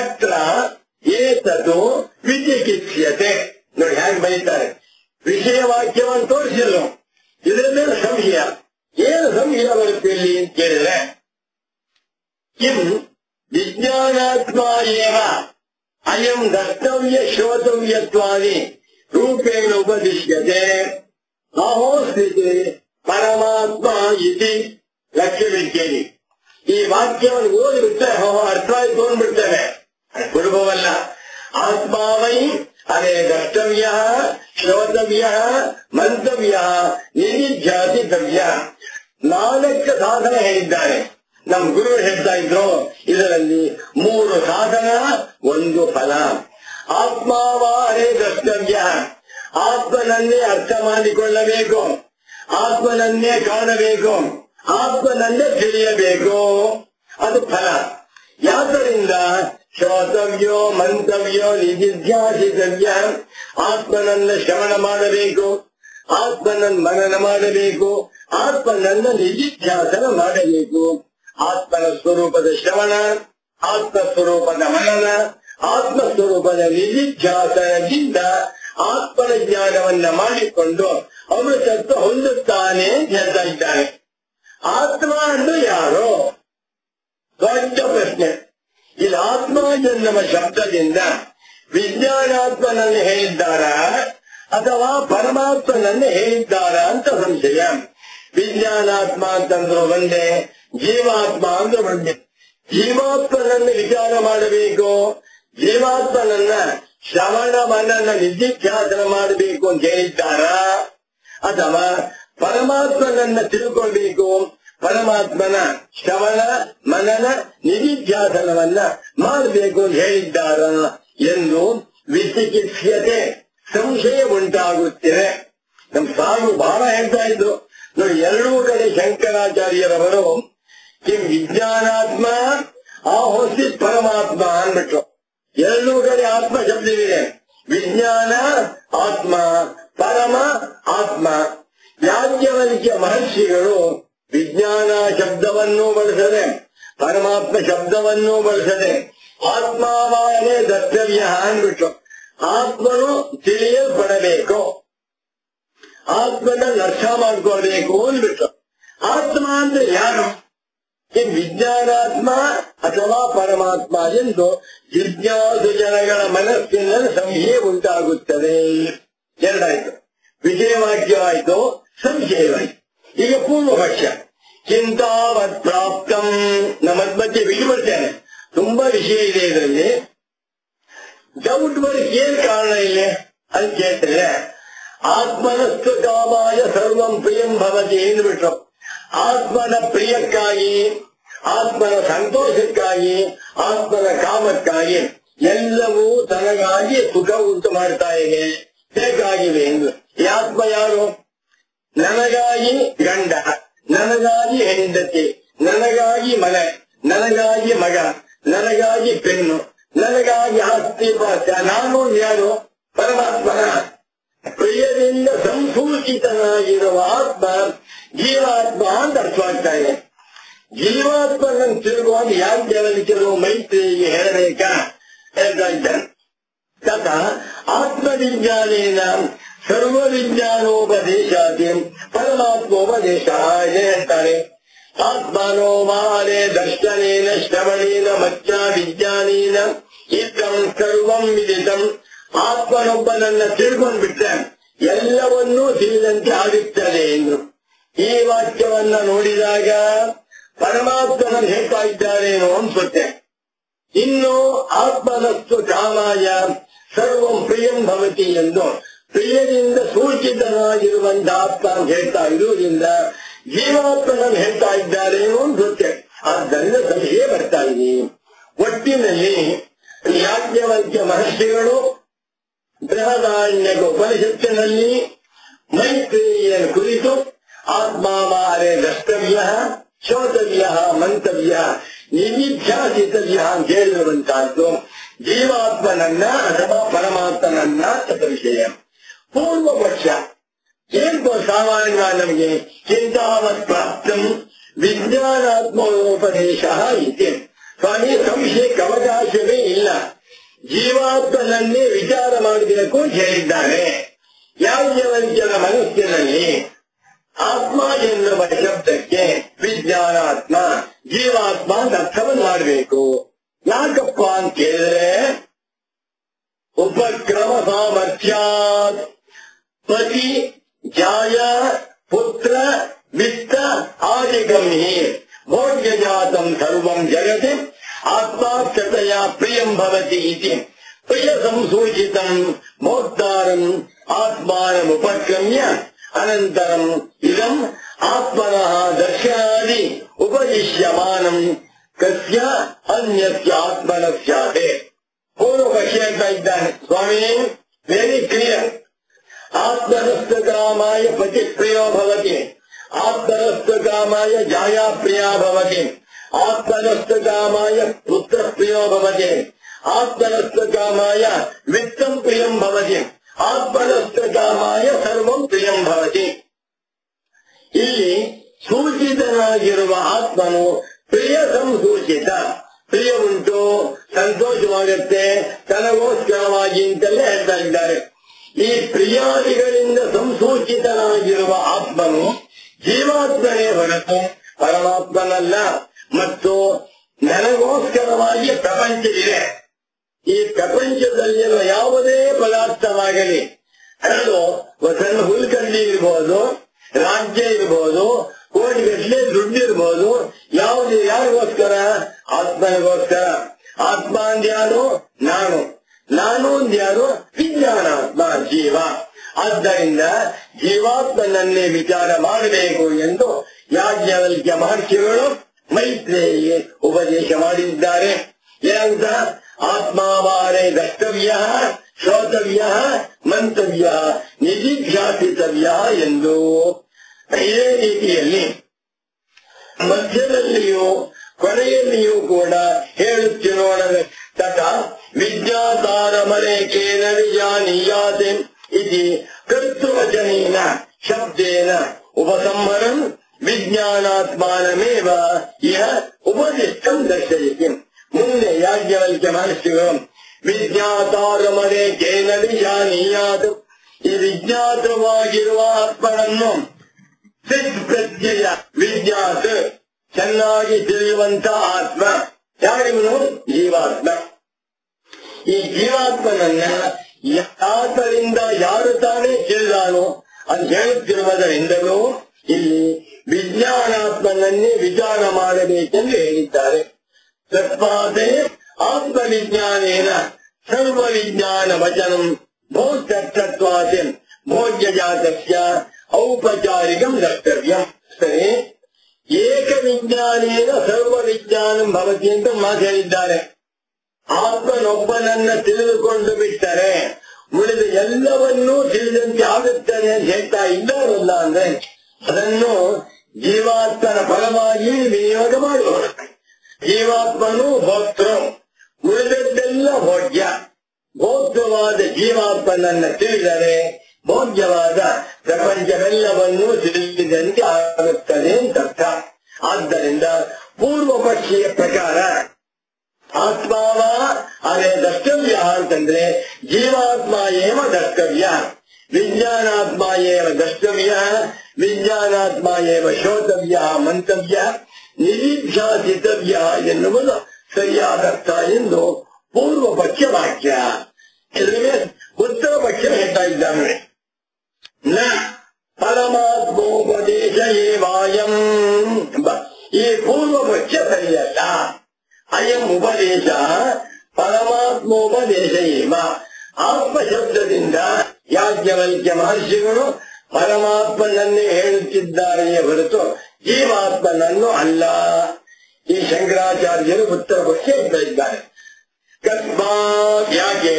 ತದು ವಿದ್ಯಕಿತ್ಸ್ಯತೆ ನೋಡಿ ಹೇಗೆ ಬರೀತಾರೆ ವಿಷಯ ವಾಕ್ಯವನ್ನು ತೋರಿಸಿಲ್ಲ ಇದರ ಮೇಲೆ ಸಂಶಯ ಏನು ಸಂಶಯ ಬರುತ್ತೆ ಇಲ್ಲಿ ಅಂತ ಕೇಳಿದ್ರೆ ಕಿಂ ವಿಜ್ಞಾನಾತ್ಮ ಏವ ಅಯಂ ದ್ರಷ್ಟವ್ಯ ಶ್ರೋತವ್ಯತ್ವಾದಿ ರೂಪೇಣ ಉಪದಿಶ್ಯತೆ ಅಹೋಸ್ಥಿತಿ ಪರಮಾತ್ಮ ಇತಿ ಲಕ್ಷ್ಯವಿದ್ದೇನೆ ಈ ವಾಕ್ಯವನ್ನು ಓದಿಬಿಟ್ರೆ ಹೋ ಅರ್ಥವಾಯ್ತು ಅಂದ್ಬಿಡ್ತೇವೆ ಸುಲಭವಲ್ಲ ಆತ್ಮಾವೈ ಅದೇ ದ್ರಷ್ಟವ್ಯ ಶ್ರೋತವ್ಯ ಮಂತವ್ಯ ನಿಧಿಧ್ಯಾಸಿತವ್ಯ ನಾಲ್ಕು ಸಾಧನ ಹೇಳಿದ್ದಾರೆ ನಮ್ ಗುರು ಹೇಳ್ತಾ ಇದ್ರು ಇದರಲ್ಲಿ ಮೂರು ಸಾಧನ ಒಂದು ಫಲ ಆತ್ಮಾವಾರೇ ದ್ರಷ್ಟವ್ಯ ಆತ್ಮನನ್ನೇ ಅರ್ಥ ಮಾಡಿಕೊಳ್ಳಬೇಕು ಆತ್ಮನನ್ನೇ ಕಾಣಬೇಕು ಆತ್ಮನನ್ನೇ ತಿಳಿಯಬೇಕು ಅದು ಫಲ ಯಾತರಿಂದ ಶ್ರೋತವ್ಯೋ ಮಂತವ್ಯೋ ನಿಧಿಧ್ಯಾಸಿತವ್ಯ ಆತ್ಮನನ್ನ ಶ್ರವಣ ಮಾಡಬೇಕು ಆತ್ಮನನ್ನ ಮನನ ಮಾಡಬೇಕು ಆತ್ಮನನ್ನ ನಿಧಿಧ್ಯಾಸನ ಮಾಡಬೇಕು ಆತ್ಮನ ಸ್ವರೂಪದ ಶ್ರವಣ ಆತ್ಮ ಸ್ವರೂಪದ ಮನನ ಆತ್ಮ ಸ್ವರೂಪದ ನಿಧಿಧ್ಯಾಸನದಿಂದ ಆತ್ಮನ ಜ್ಞಾನವನ್ನ ಮಾಡಿಕೊಂಡು ಅಮೃತತ್ವ ಹೊಂದುತ್ತಾನೆ ಅಂತ ಹೇಳ್ತಾ ಇದ್ದಾನೆ ಆತ್ಮ ಅಂದ್ರೆ ಯಾರು ದೊಡ್ಡ ಪ್ರಶ್ನೆ ಇಲ್ಲಿ ಆತ್ಮ ಎನ್ನುವ ಶಬ್ದದಿಂದ ವಿಜ್ಞಾನಾತ್ಮನನ್ನು ಹೇಳಿದ್ದಾರ ಅಥವಾ ಪರಮಾತ್ಮನನ್ನು ಹೇಳಿದ್ದಾರ ಅಂತ ಸಂಶಯ ವಿಜ್ಞಾನಾತ್ಮ ಅಂತಂದ್ರು ಒಂದೇ ಜೀವಾತ್ಮ ಅಂದ್ರೆ ಒಂದೇ ಜೀವಾತ್ಮನನ್ನು ವಿಚಾರ ಮಾಡಬೇಕು ಜೀವಾತ್ಮನನ್ನ ಶ್ರವಣ ಮನನ ನಿಧಿಧ್ಯಾಸನ ಮಾಡಬೇಕು ಅಂತ ಹೇಳಿದ್ದಾರ ಅಥವಾ ಪರಮಾತ್ಮನನ್ನ ತಿಳ್ಕೊಳ್ಬೇಕು ಪರಮಾತ್ಮನ ಶ್ರವಣ ಮನನ ನಿಧಿಧ್ಯಾಸನವನ್ನ ಮಾಡಬೇಕು ಅಂತ ಹೇಳಿದ್ದಾರ ಎಂದು ವಿಚಿಕಿತ್ಸ್ಯತೆ ಸಂಶಯ ಉಂಟಾಗುತ್ತಿದೆ ನಮ್ ಸಾಗು ಬಹಳ ಹೇಳ್ತಾ ಇದ್ರು ನೋಡಿ ಎರಡೂ ಕಡೆ ಶಂಕರಾಚಾರ್ಯರವರು ಕಿಂ ವಿಜ್ಞಾನಾತ್ಮ ಆಹೋಸಿ ಪರಮಾತ್ಮ ಅಂದ್ಬಿಟ್ರು ಎರಡೂ ಕಡೆ ಆತ್ಮ ಶಬ್ದವಿದೆ ವಿಜ್ಞಾನ ಆತ್ಮ ಪರಮ ಆತ್ಮ ಯಾಜ್ಞವಲ್ಕ್ಯ ಮಹರ್ಷಿಗಳು ವಿಜ್ಞಾನ ಶಬ್ದವನ್ನೂ ಬಳಸದೆ ಪರಮಾತ್ಮ ಶಬ್ದವನ್ನೂ ಬಳಸದೆ ಆತ್ಮಾವಾನೇ ದರ್ತವ್ಯ ಅಂದ್ಬಿಟ್ರು ಆತ್ಮನು ತಿಳಿಯಲ್ಪಡಬೇಕು ಆತ್ಮನ ಅರ್ಥ ಮಾಡ್ಕೊಳ್ಬೇಕು ಅಂದ್ಬಿಟ್ರು ಆತ್ಮ ಅಂದ್ರೆ ಯಾರು ಈ ವಿಜ್ಞಾನಾತ್ಮ ಅಥವಾ ಪರಮಾತ್ಮ ಎಂದು ಜಿಜ್ಞಾಸು ಜನಗಳ ಮನಸ್ಸಿನಲ್ಲಿ ಸಂಶಯ ಉಂಟಾಗುತ್ತದೆ ಎರಡಾಯ್ತು ವಿಜಯವಾಕ್ಯವಾಯ್ತು ಸಂಶಯವಾಯ್ತು ಈಗ ಪೂರ್ವ ಪಕ್ಷ ಚಿಂತಾವತ್ ಪ್ರಾಪ್ತಂ ನಮ್ಮ ಮಧ್ಯೆ ಬಿಟ್ಟುಬಿಡ್ತೇನೆ ತುಂಬಾ ವಿಷಯ ಇದೆ ಇದರಲ್ಲಿ ಡೌಟ್ ಬರಕ್ಕೆ ಏನ್ ಕಾರಣ ಇಲ್ಲಿ ಅಂತ ಕೇಳ್ತಾರೆ ಆತ್ಮನಸ್ತು ಕಾಮಾಯ ಸರ್ವಂ ಪ್ರಿಯಂ ಭವತಿ ಎಂದ್ಬಿಟ್ರು ಆತ್ಮನ ಪ್ರಿಯಕ್ಕಾಗಿ ಆತ್ಮನ ಸಂತೋಷಕ್ಕಾಗಿ ಆತ್ಮನ ಕಾಮಕ್ಕಾಗಿ ಎಲ್ಲವೂ ತನಗಾಗಿ ಸುಖ ಉಂಟು ಮಾಡ್ತಾ ಇದೆ ಬೇಕಾಗಿವೆ ಎಂದು ಈ ಆತ್ಮ ಯಾರು ನನಗಾಗಿ ಗಂಡ ನನಗಾಗಿ ಹೆಂಡತಿ ನನಗಾಗಿ ಮನೆ ನನಗಾಗಿ ಮಗ ನನಗಾಗಿ ಪೆನ್ನು ನನಗಾಗಿ ಆಸ್ತಿ ಪಾಸ್ಯ ನಾನು ಯಾರು ಪರಮಾತ್ಮನ ಪ್ರಿಯರಿಂದ ಸಂಸೂಚಿತನಾಗಿರುವ ಆತ್ಮ ಜೀವಾತ್ಮ ಅಂತ ಅರ್ಥವಾಗ್ತಾ ಇದೆ ಜೀವಾತ್ಮನನ್ನು ತಿರುಗುವಾಗ ಯಾಜ್ಞರಲ್ಲಿ ಕೆಲವು ಮೈತ್ರಿಗೆ ಹೇಳಬೇಕಾ ಹೇಳ್ತಾ ಇದ್ದಾನೆ ತಥ ಆತ್ಮವಿಜ್ಞಾನೇನ ಸರ್ವವಿಜ್ಞಾನೋಪದೇಶಾದಿ ಪರಮಾತ್ಮೋಪದೇಶ ಇದೆ ಹೇಳ್ತಾರೆ ಆತ್ಮನೋ ಮಾಲೆ ದರ್ಶನೇನ ಶ್ರವಣೇನ ಮಚ್ಚ ವಿಜ್ಞಾನೇನ ಇತಂ ಸರ್ವಂ ವಿದಿತಂ ಆತ್ಮನೊಬ್ಬನನ್ನ ತಿಳ್ಕೊಂಡ್ಬಿಟ್ರೆ ಎಲ್ಲವನ್ನೂ ತಿಳಿದಂತೆ ಆಗುತ್ತದೆ ಎಂದು ಈ ವಾಕ್ಯವನ್ನ ನೋಡಿದಾಗ ಪರಮಾತ್ಮನನ್ನು ಹೇಳ್ತಾ ಇದ್ದಾರೇನೋ ಅನ್ಸುತ್ತೆ ಇನ್ನು ಆತ್ಮನಸ್ತು ಕಾಮಾಯ ಸರ್ವಂ ಪ್ರಿಯಂ ಭವತಿ ಎಂದು ಪ್ರಿಯದಿಂದ ಸೂಚಿತನಾಗಿರುವಂತಹ ಆತ್ಮ ಅಂತ ಹೇಳ್ತಾ ಇರುವುದರಿಂದ ಜೀವಾತ್ಮನನ್ನು ಹೇಳ್ತಾ ಇದ್ದಾರೇನೋ ಅನ್ಸುತ್ತೆ ಆದ್ದರಿಂದ ಸಂಶಯ ಬರ್ತಾ ಇದೆ ಒಟ್ಟಿನಲ್ಲಿ ಯಾಜ್ಞವಲ್ಕ್ಯ ಮಹರ್ಷಿಗಳು ಬೃಹದಾರಣ್ಯಕ ಉಪನಿಷತ್ತಿನಲ್ಲಿ ಮೈತ್ರಿಯನ್ನು ಕುರಿತು ಆತ್ಮಾವಾರೆ ದ್ರಷ್ಟವ್ಯ ಶ್ರೋತವ್ಯ ಮಂತವ್ಯ ನಿಧಿಧ್ಯಾಸಿತವ್ಯ ಅಂತ ಹೇಳಿರುವಂತಹದ್ದು ಜೀವಾತ್ಮನನ್ನ ಅಥವಾ ಪರಮಾತ್ಮನನ್ನ ಅಂತ ವಿಷಯ ಪೂರ್ವ ಪಕ್ಷ ಏನ್ ಸಾಮಾನ್ಯವಾಗಿ ನಮಗೆ ಚಿಂತಾವತ್ ಪ್ರಾಪ್ತಂ ವಿಜ್ಞಾನಾತ್ಮೋಪದೇಶ ಇದೆ ಸ್ವಾಮಿ ಸಂಶಯಕ್ಕೆ ಅವಕಾಶವೇ ಇಲ್ಲ ಜೀವಾತ್ಮನನ್ನೇ ವಿಚಾರ ಮಾಡಬೇಕು ಅಂತ ಹೇಳಿದ್ದಾರೆ ಯಾವ್ಯವಲ್ಯನ ಮನಸ್ಸಿನಲ್ಲಿ ಆತ್ಮ ಎನ್ನುವ ಶಬ್ದಕ್ಕೆ ವಿಜ್ಞಾನಾತ್ಮ ಜೀವಾತ್ಮ ಅಂತ ಅರ್ಥವನ್ನು ಮಾಡಬೇಕು ಯಾಕಪ್ಪ ಅಂತ ಕೇಳಿದ್ರೆ ಉಪಕ್ರಮ ಸಾಮರ್ಥ್ಯಾತ್ ಪತಿ ಜಾಯ ಪುತ್ರ ವಿತ್ತ ಆದಿಗಮ್ಯೆ ಭೋಗ್ಯಜಾತಂ ಸರ್ವಂ ಜಗತಿ ಆತ್ಮಾಕ್ಷತೆಯ ಪ್ರಿಯಂ ಭವತಿ ಇತಿ ಪ್ರಿಯ ಸಂಸೂಚಿತಂ ಭೋಕ್ತಾರಂ ಆತ್ಮಾನಮುಪಕ್ರಮ್ಯ ಅನಂತರಂ ಇದಂ ಆತ್ಮನಃ ದರ್ಶನಾದಿ ಉಪದಿಶ್ಯಮಾನಂ ಕಸ್ಯ ಅನ್ಯಸ್ಯ ಆತ್ಮನ ಸ್ಯಾತೆ ಪೂರ್ವ ಪಕ್ಷ ಹೇಳ್ತಾ ಇದ್ದಾನೆ ಸ್ವಾಮಿ ವೆರಿ ಕ್ಲಿಯರ್ ಆತ್ಮನಸ್ತಕಾಮಾಯ ಪತಿಪ್ರಿಯೋ ಭವತಿ ಆತ್ಮನಸ್ತಕಾಮಾಯ ಜಾಯಾಪ್ರಿಯಾ ಭವತಿ ಆತ್ಮನಸ್ತಕಾಮಾಯ ಪುತ್ರಪ್ರಿಯೋ ಭವತಿ ಆತ್ಮನಸ್ತಕಾಮಾಯ ವಿತ್ತಂ ಪ್ರಿಯಂ ಭವತಿ ಆತ್ಮನಸ್ತಕಾಮಾಯ ಸರ್ವಂ ಪ್ರಿಯಂ ಭವತಿ ಇಲ್ಲಿ ಸೂಚಿತನಾಗಿರುವ ಆತ್ಮನು ಪ್ರಿಯ ಸಂಸೂಚಿತ ಪ್ರಿಯ ಉಂಟು ಸಂತೋಷವಾಗುತ್ತೆ ತನಗೋಸ್ಕರವಾಗಿ ಅಂತಲೇ ಹೇಳ್ತಾ ಇದ್ದಾರೆ ಈ ಪ್ರಿಯಾದಿಗಳಿಂದ ಸಂಸೂಚಿತನಾಗಿರುವ ಆತ್ಮನು ಜೀವಾತ್ಮನೇ ಹೊರತು ಪರಮಾತ್ಮನಲ್ಲ ಮತ್ತು ನನಗೋಸ್ಕರವಾಗಿ ಪ್ರಪಂಚವಿದೆ ಈ ಪ್ರಪಂಚದಲ್ಲಿರುವ ಯಾವುದೇ ಪದಾರ್ಥವಾಗಲಿ ಅದು ಸಣ್ಣ ಹುಲ್ಕಂಡಿ ಇರ್ಬೋದು ರಾಜ್ಯ ಇರ್ಬೋದು ಕೋಟಿಗಟ್ಟಲೆ ದುಡ್ಡು ಇರ್ಬೋದು ಯಾವುದು ಯಾರಿಗೋಸ್ಕರ ಆತ್ಮನಿಗೋಸ್ಕರ ಆತ್ಮ ಅಂದ್ಯಾರು ನಾನು ನಾನು ಅಂದ್ಯಾರು ವಿಜ್ಞಾನಾತ್ಮ ಜೀವ ಆದ್ದರಿಂದ ಜೀವಾತ್ಮನನ್ನೇ ವಿಚಾರ ಮಾಡಬೇಕು ಎಂದು ಯಾಜ್ಞವಲ್ಕ್ಯ ಮಹರ್ಷಿಗಳು ಮೈತ್ರೇಯಿಗೆ ಉಪದೇಶ ಮಾಡಿದ್ದಾರೆ ಏನಂತ ಆತ್ಮಾವಾರೇ ದ್ರಷ್ಟವ್ಯ ಶ್ರೋತವ್ಯ ಮಂತವ್ಯ ನಿಧಿಧ್ಯಾಸಿತವ್ಯ ಎಂದು ಇದೇ ರೀತಿಯಲ್ಲಿ ಮಧ್ಯದಲ್ಲಿಯೂ ಕೊನೆಯಲ್ಲಿಯೂ ಕೂಡ ಹೇಳುತ್ತಿರೋಣ ತಟ ವಿಜ್ಞಾತಾರಮರೇಕೇನ ವಿಜಾನೀಯಾತೆ ಇತಿ ಕರ್ತೃವಚನೇನ ಶಬ್ದೇನ ಉಪಸಂಹರಂ ವಿಜ್ಞಾನಾತ್ಮಾನಮೇವ ಇಹ ಉಪದಿಷ್ಟಂ ದರ್ಶಯತಿ ಮುಂದೆ ಯಾಜ್ಞವಲ್ಕ್ಯ ಮಹರ್ಷಿಗಳು ವಿಜ್ಞಾತಾರಮರೇಕೇನ ವಿಜಾನೀಯಾತ್ ಈ ವಿಜ್ಞಾತವಾಗಿರುವ ಆತ್ಮನನ್ನು ಸಿದ್ ಪ್ರತ್ಯಯ ವಿಜ್ಞಾತ ಚೆನ್ನಾಗಿ ತಿಳಿಯುವಂತ ಆತ್ಮ ಯಾರಿವನು ಜೀವಾತ್ಮ ಈ ಜೀವಾತ್ಮನನ್ನ ಯಾತರಿಂದ ಯಾರು ತಾನೇ ಕೇಳಿದಾನೋ ಅದು ಹೇಳುತ್ತಿರುವುದರಿಂದಲೂ ಇಲ್ಲಿ ವಿಜ್ಞಾನಾತ್ಮನನ್ನೇ ವಿಚಾರ ಮಾಡಬೇಕೆಂದು ಹೇಳಿದ್ದಾರೆ ತಸ್ಮಾತೆ ಆತ್ಮವಿಜ್ಞಾನೇನ ಸರ್ವ ವಿಜ್ಞಾನ ವಚನಂ ಭೌತತ್ವಾತೆ ಭೋಗ್ಯ ಜಾತಸ್ಯ ಔಪಚಾರಿಕಂ ದ್ರಷ್ಟವ್ಯಂ ಸರಿ ಏಕ ವಿಜ್ಞಾನೇನ ಸರ್ವ ವಿಜ್ಞಾನಂ ಭವತಿ ಅಂತ ಮಾತು ಹೇಳಿದ್ದಾರೆ ಆತ್ಮನೊಬ್ಬನನ್ನ ತಿಳಿದುಕೊಂಡು ಬಿಟ್ಟರೆ ಉಳಿದ ಎಲ್ಲವನ್ನೂ ತಿಳಿದಂತೆ ಆಗುತ್ತದೆ ಅಂತ ಹೇಳ್ತಾ ಇದ್ದಾರಲ್ಲ ಅಂದ್ರೆ ಅದನ್ನು ಜೀವಾತ್ಮನ ಫಲವಾಗಿ ವಿನಿಯೋಗ ಮಾಡುವರು ಜೀವಾತ್ಮನು ಭೋಕ್ತೃ ಉಳಿದದ್ದೆಲ್ಲ ಭೋಗ್ಯ ಭೋಗ್ಯವಾದ ಜೀವಾತ್ಮನನ್ನ ತಿಳಿದರೆ ಭೋಗ್ಯವಾದ ಪ್ರಪಂಚವೆಲ್ಲವನ್ನೂ ತಿಳಿದಂತೆ ಆಗುತ್ತದೆ ಅಂತ ಅರ್ಥ ಆದ್ದರಿಂದ ಪೂರ್ವ ಪಕ್ಷಿಯ ಪ್ರಕಾರ ಆತ್ಮಾವ ಅದೇ ದ್ರಷ್ಟವ್ಯ ಅಂತಂದ್ರೆ ಜೀವಾತ್ಮ ಏವ ದ್ರಷ್ಟವ್ಯ ವಿಜ್ಞಾನಾತ್ಮ ಏವ ದ್ರಷ್ಟವ್ಯ ವಿಜ್ಞಾನಾತ್ಮ ಏವ ಶೋತವ್ಯ ಮಂತವ್ಯ ನಿರೀಕ್ಷಾಸಿತವ್ಯ ಎನ್ನುವುದು ಸರಿಯಾದ ಅರ್ಥ ಎಂದು ಪೂರ್ವ ಪಕ್ಷ ವಾಕ್ಯ ಇದರಿಗೆ ಉತ್ತರ ಪಕ್ಷ ಹೇಳ್ತಾ ಇದ್ದಾನೆ ನ ಪರಮಾತ್ಮೋಪದೇಶ ಏವಾಯಂ ಎಂಬ ಈ ಪೂರ್ವ ಪಕ್ಷ ಸರಿಯಲ್ಲ ಅಯಂ ಉಪದೇಶ ಪರಮಾತ್ಮೋಪದೇಶ ಏವ ಆತ್ಮ ಶಬ್ದದಿಂದ ಯಾಜ್ಞವಲ್ಕ್ಯ ಮಹರ್ಷಿಗಳು ಪರಮಾತ್ಮನನ್ನೇ ಹೇಳುತ್ತಿದ್ದಾರೆಯೇ ಹೊರತು ಜೀವಾತ್ಮನನ್ನು ಅಲ್ಲ ಈ ಶಂಕರಾಚಾರ್ಯರು ಉತ್ತರ ಪಕ್ಷ ಹೇಳ್ತಾ ಇದ್ದಾರೆ ಕಸ್ಮಾತ್ ಯಾಕೆ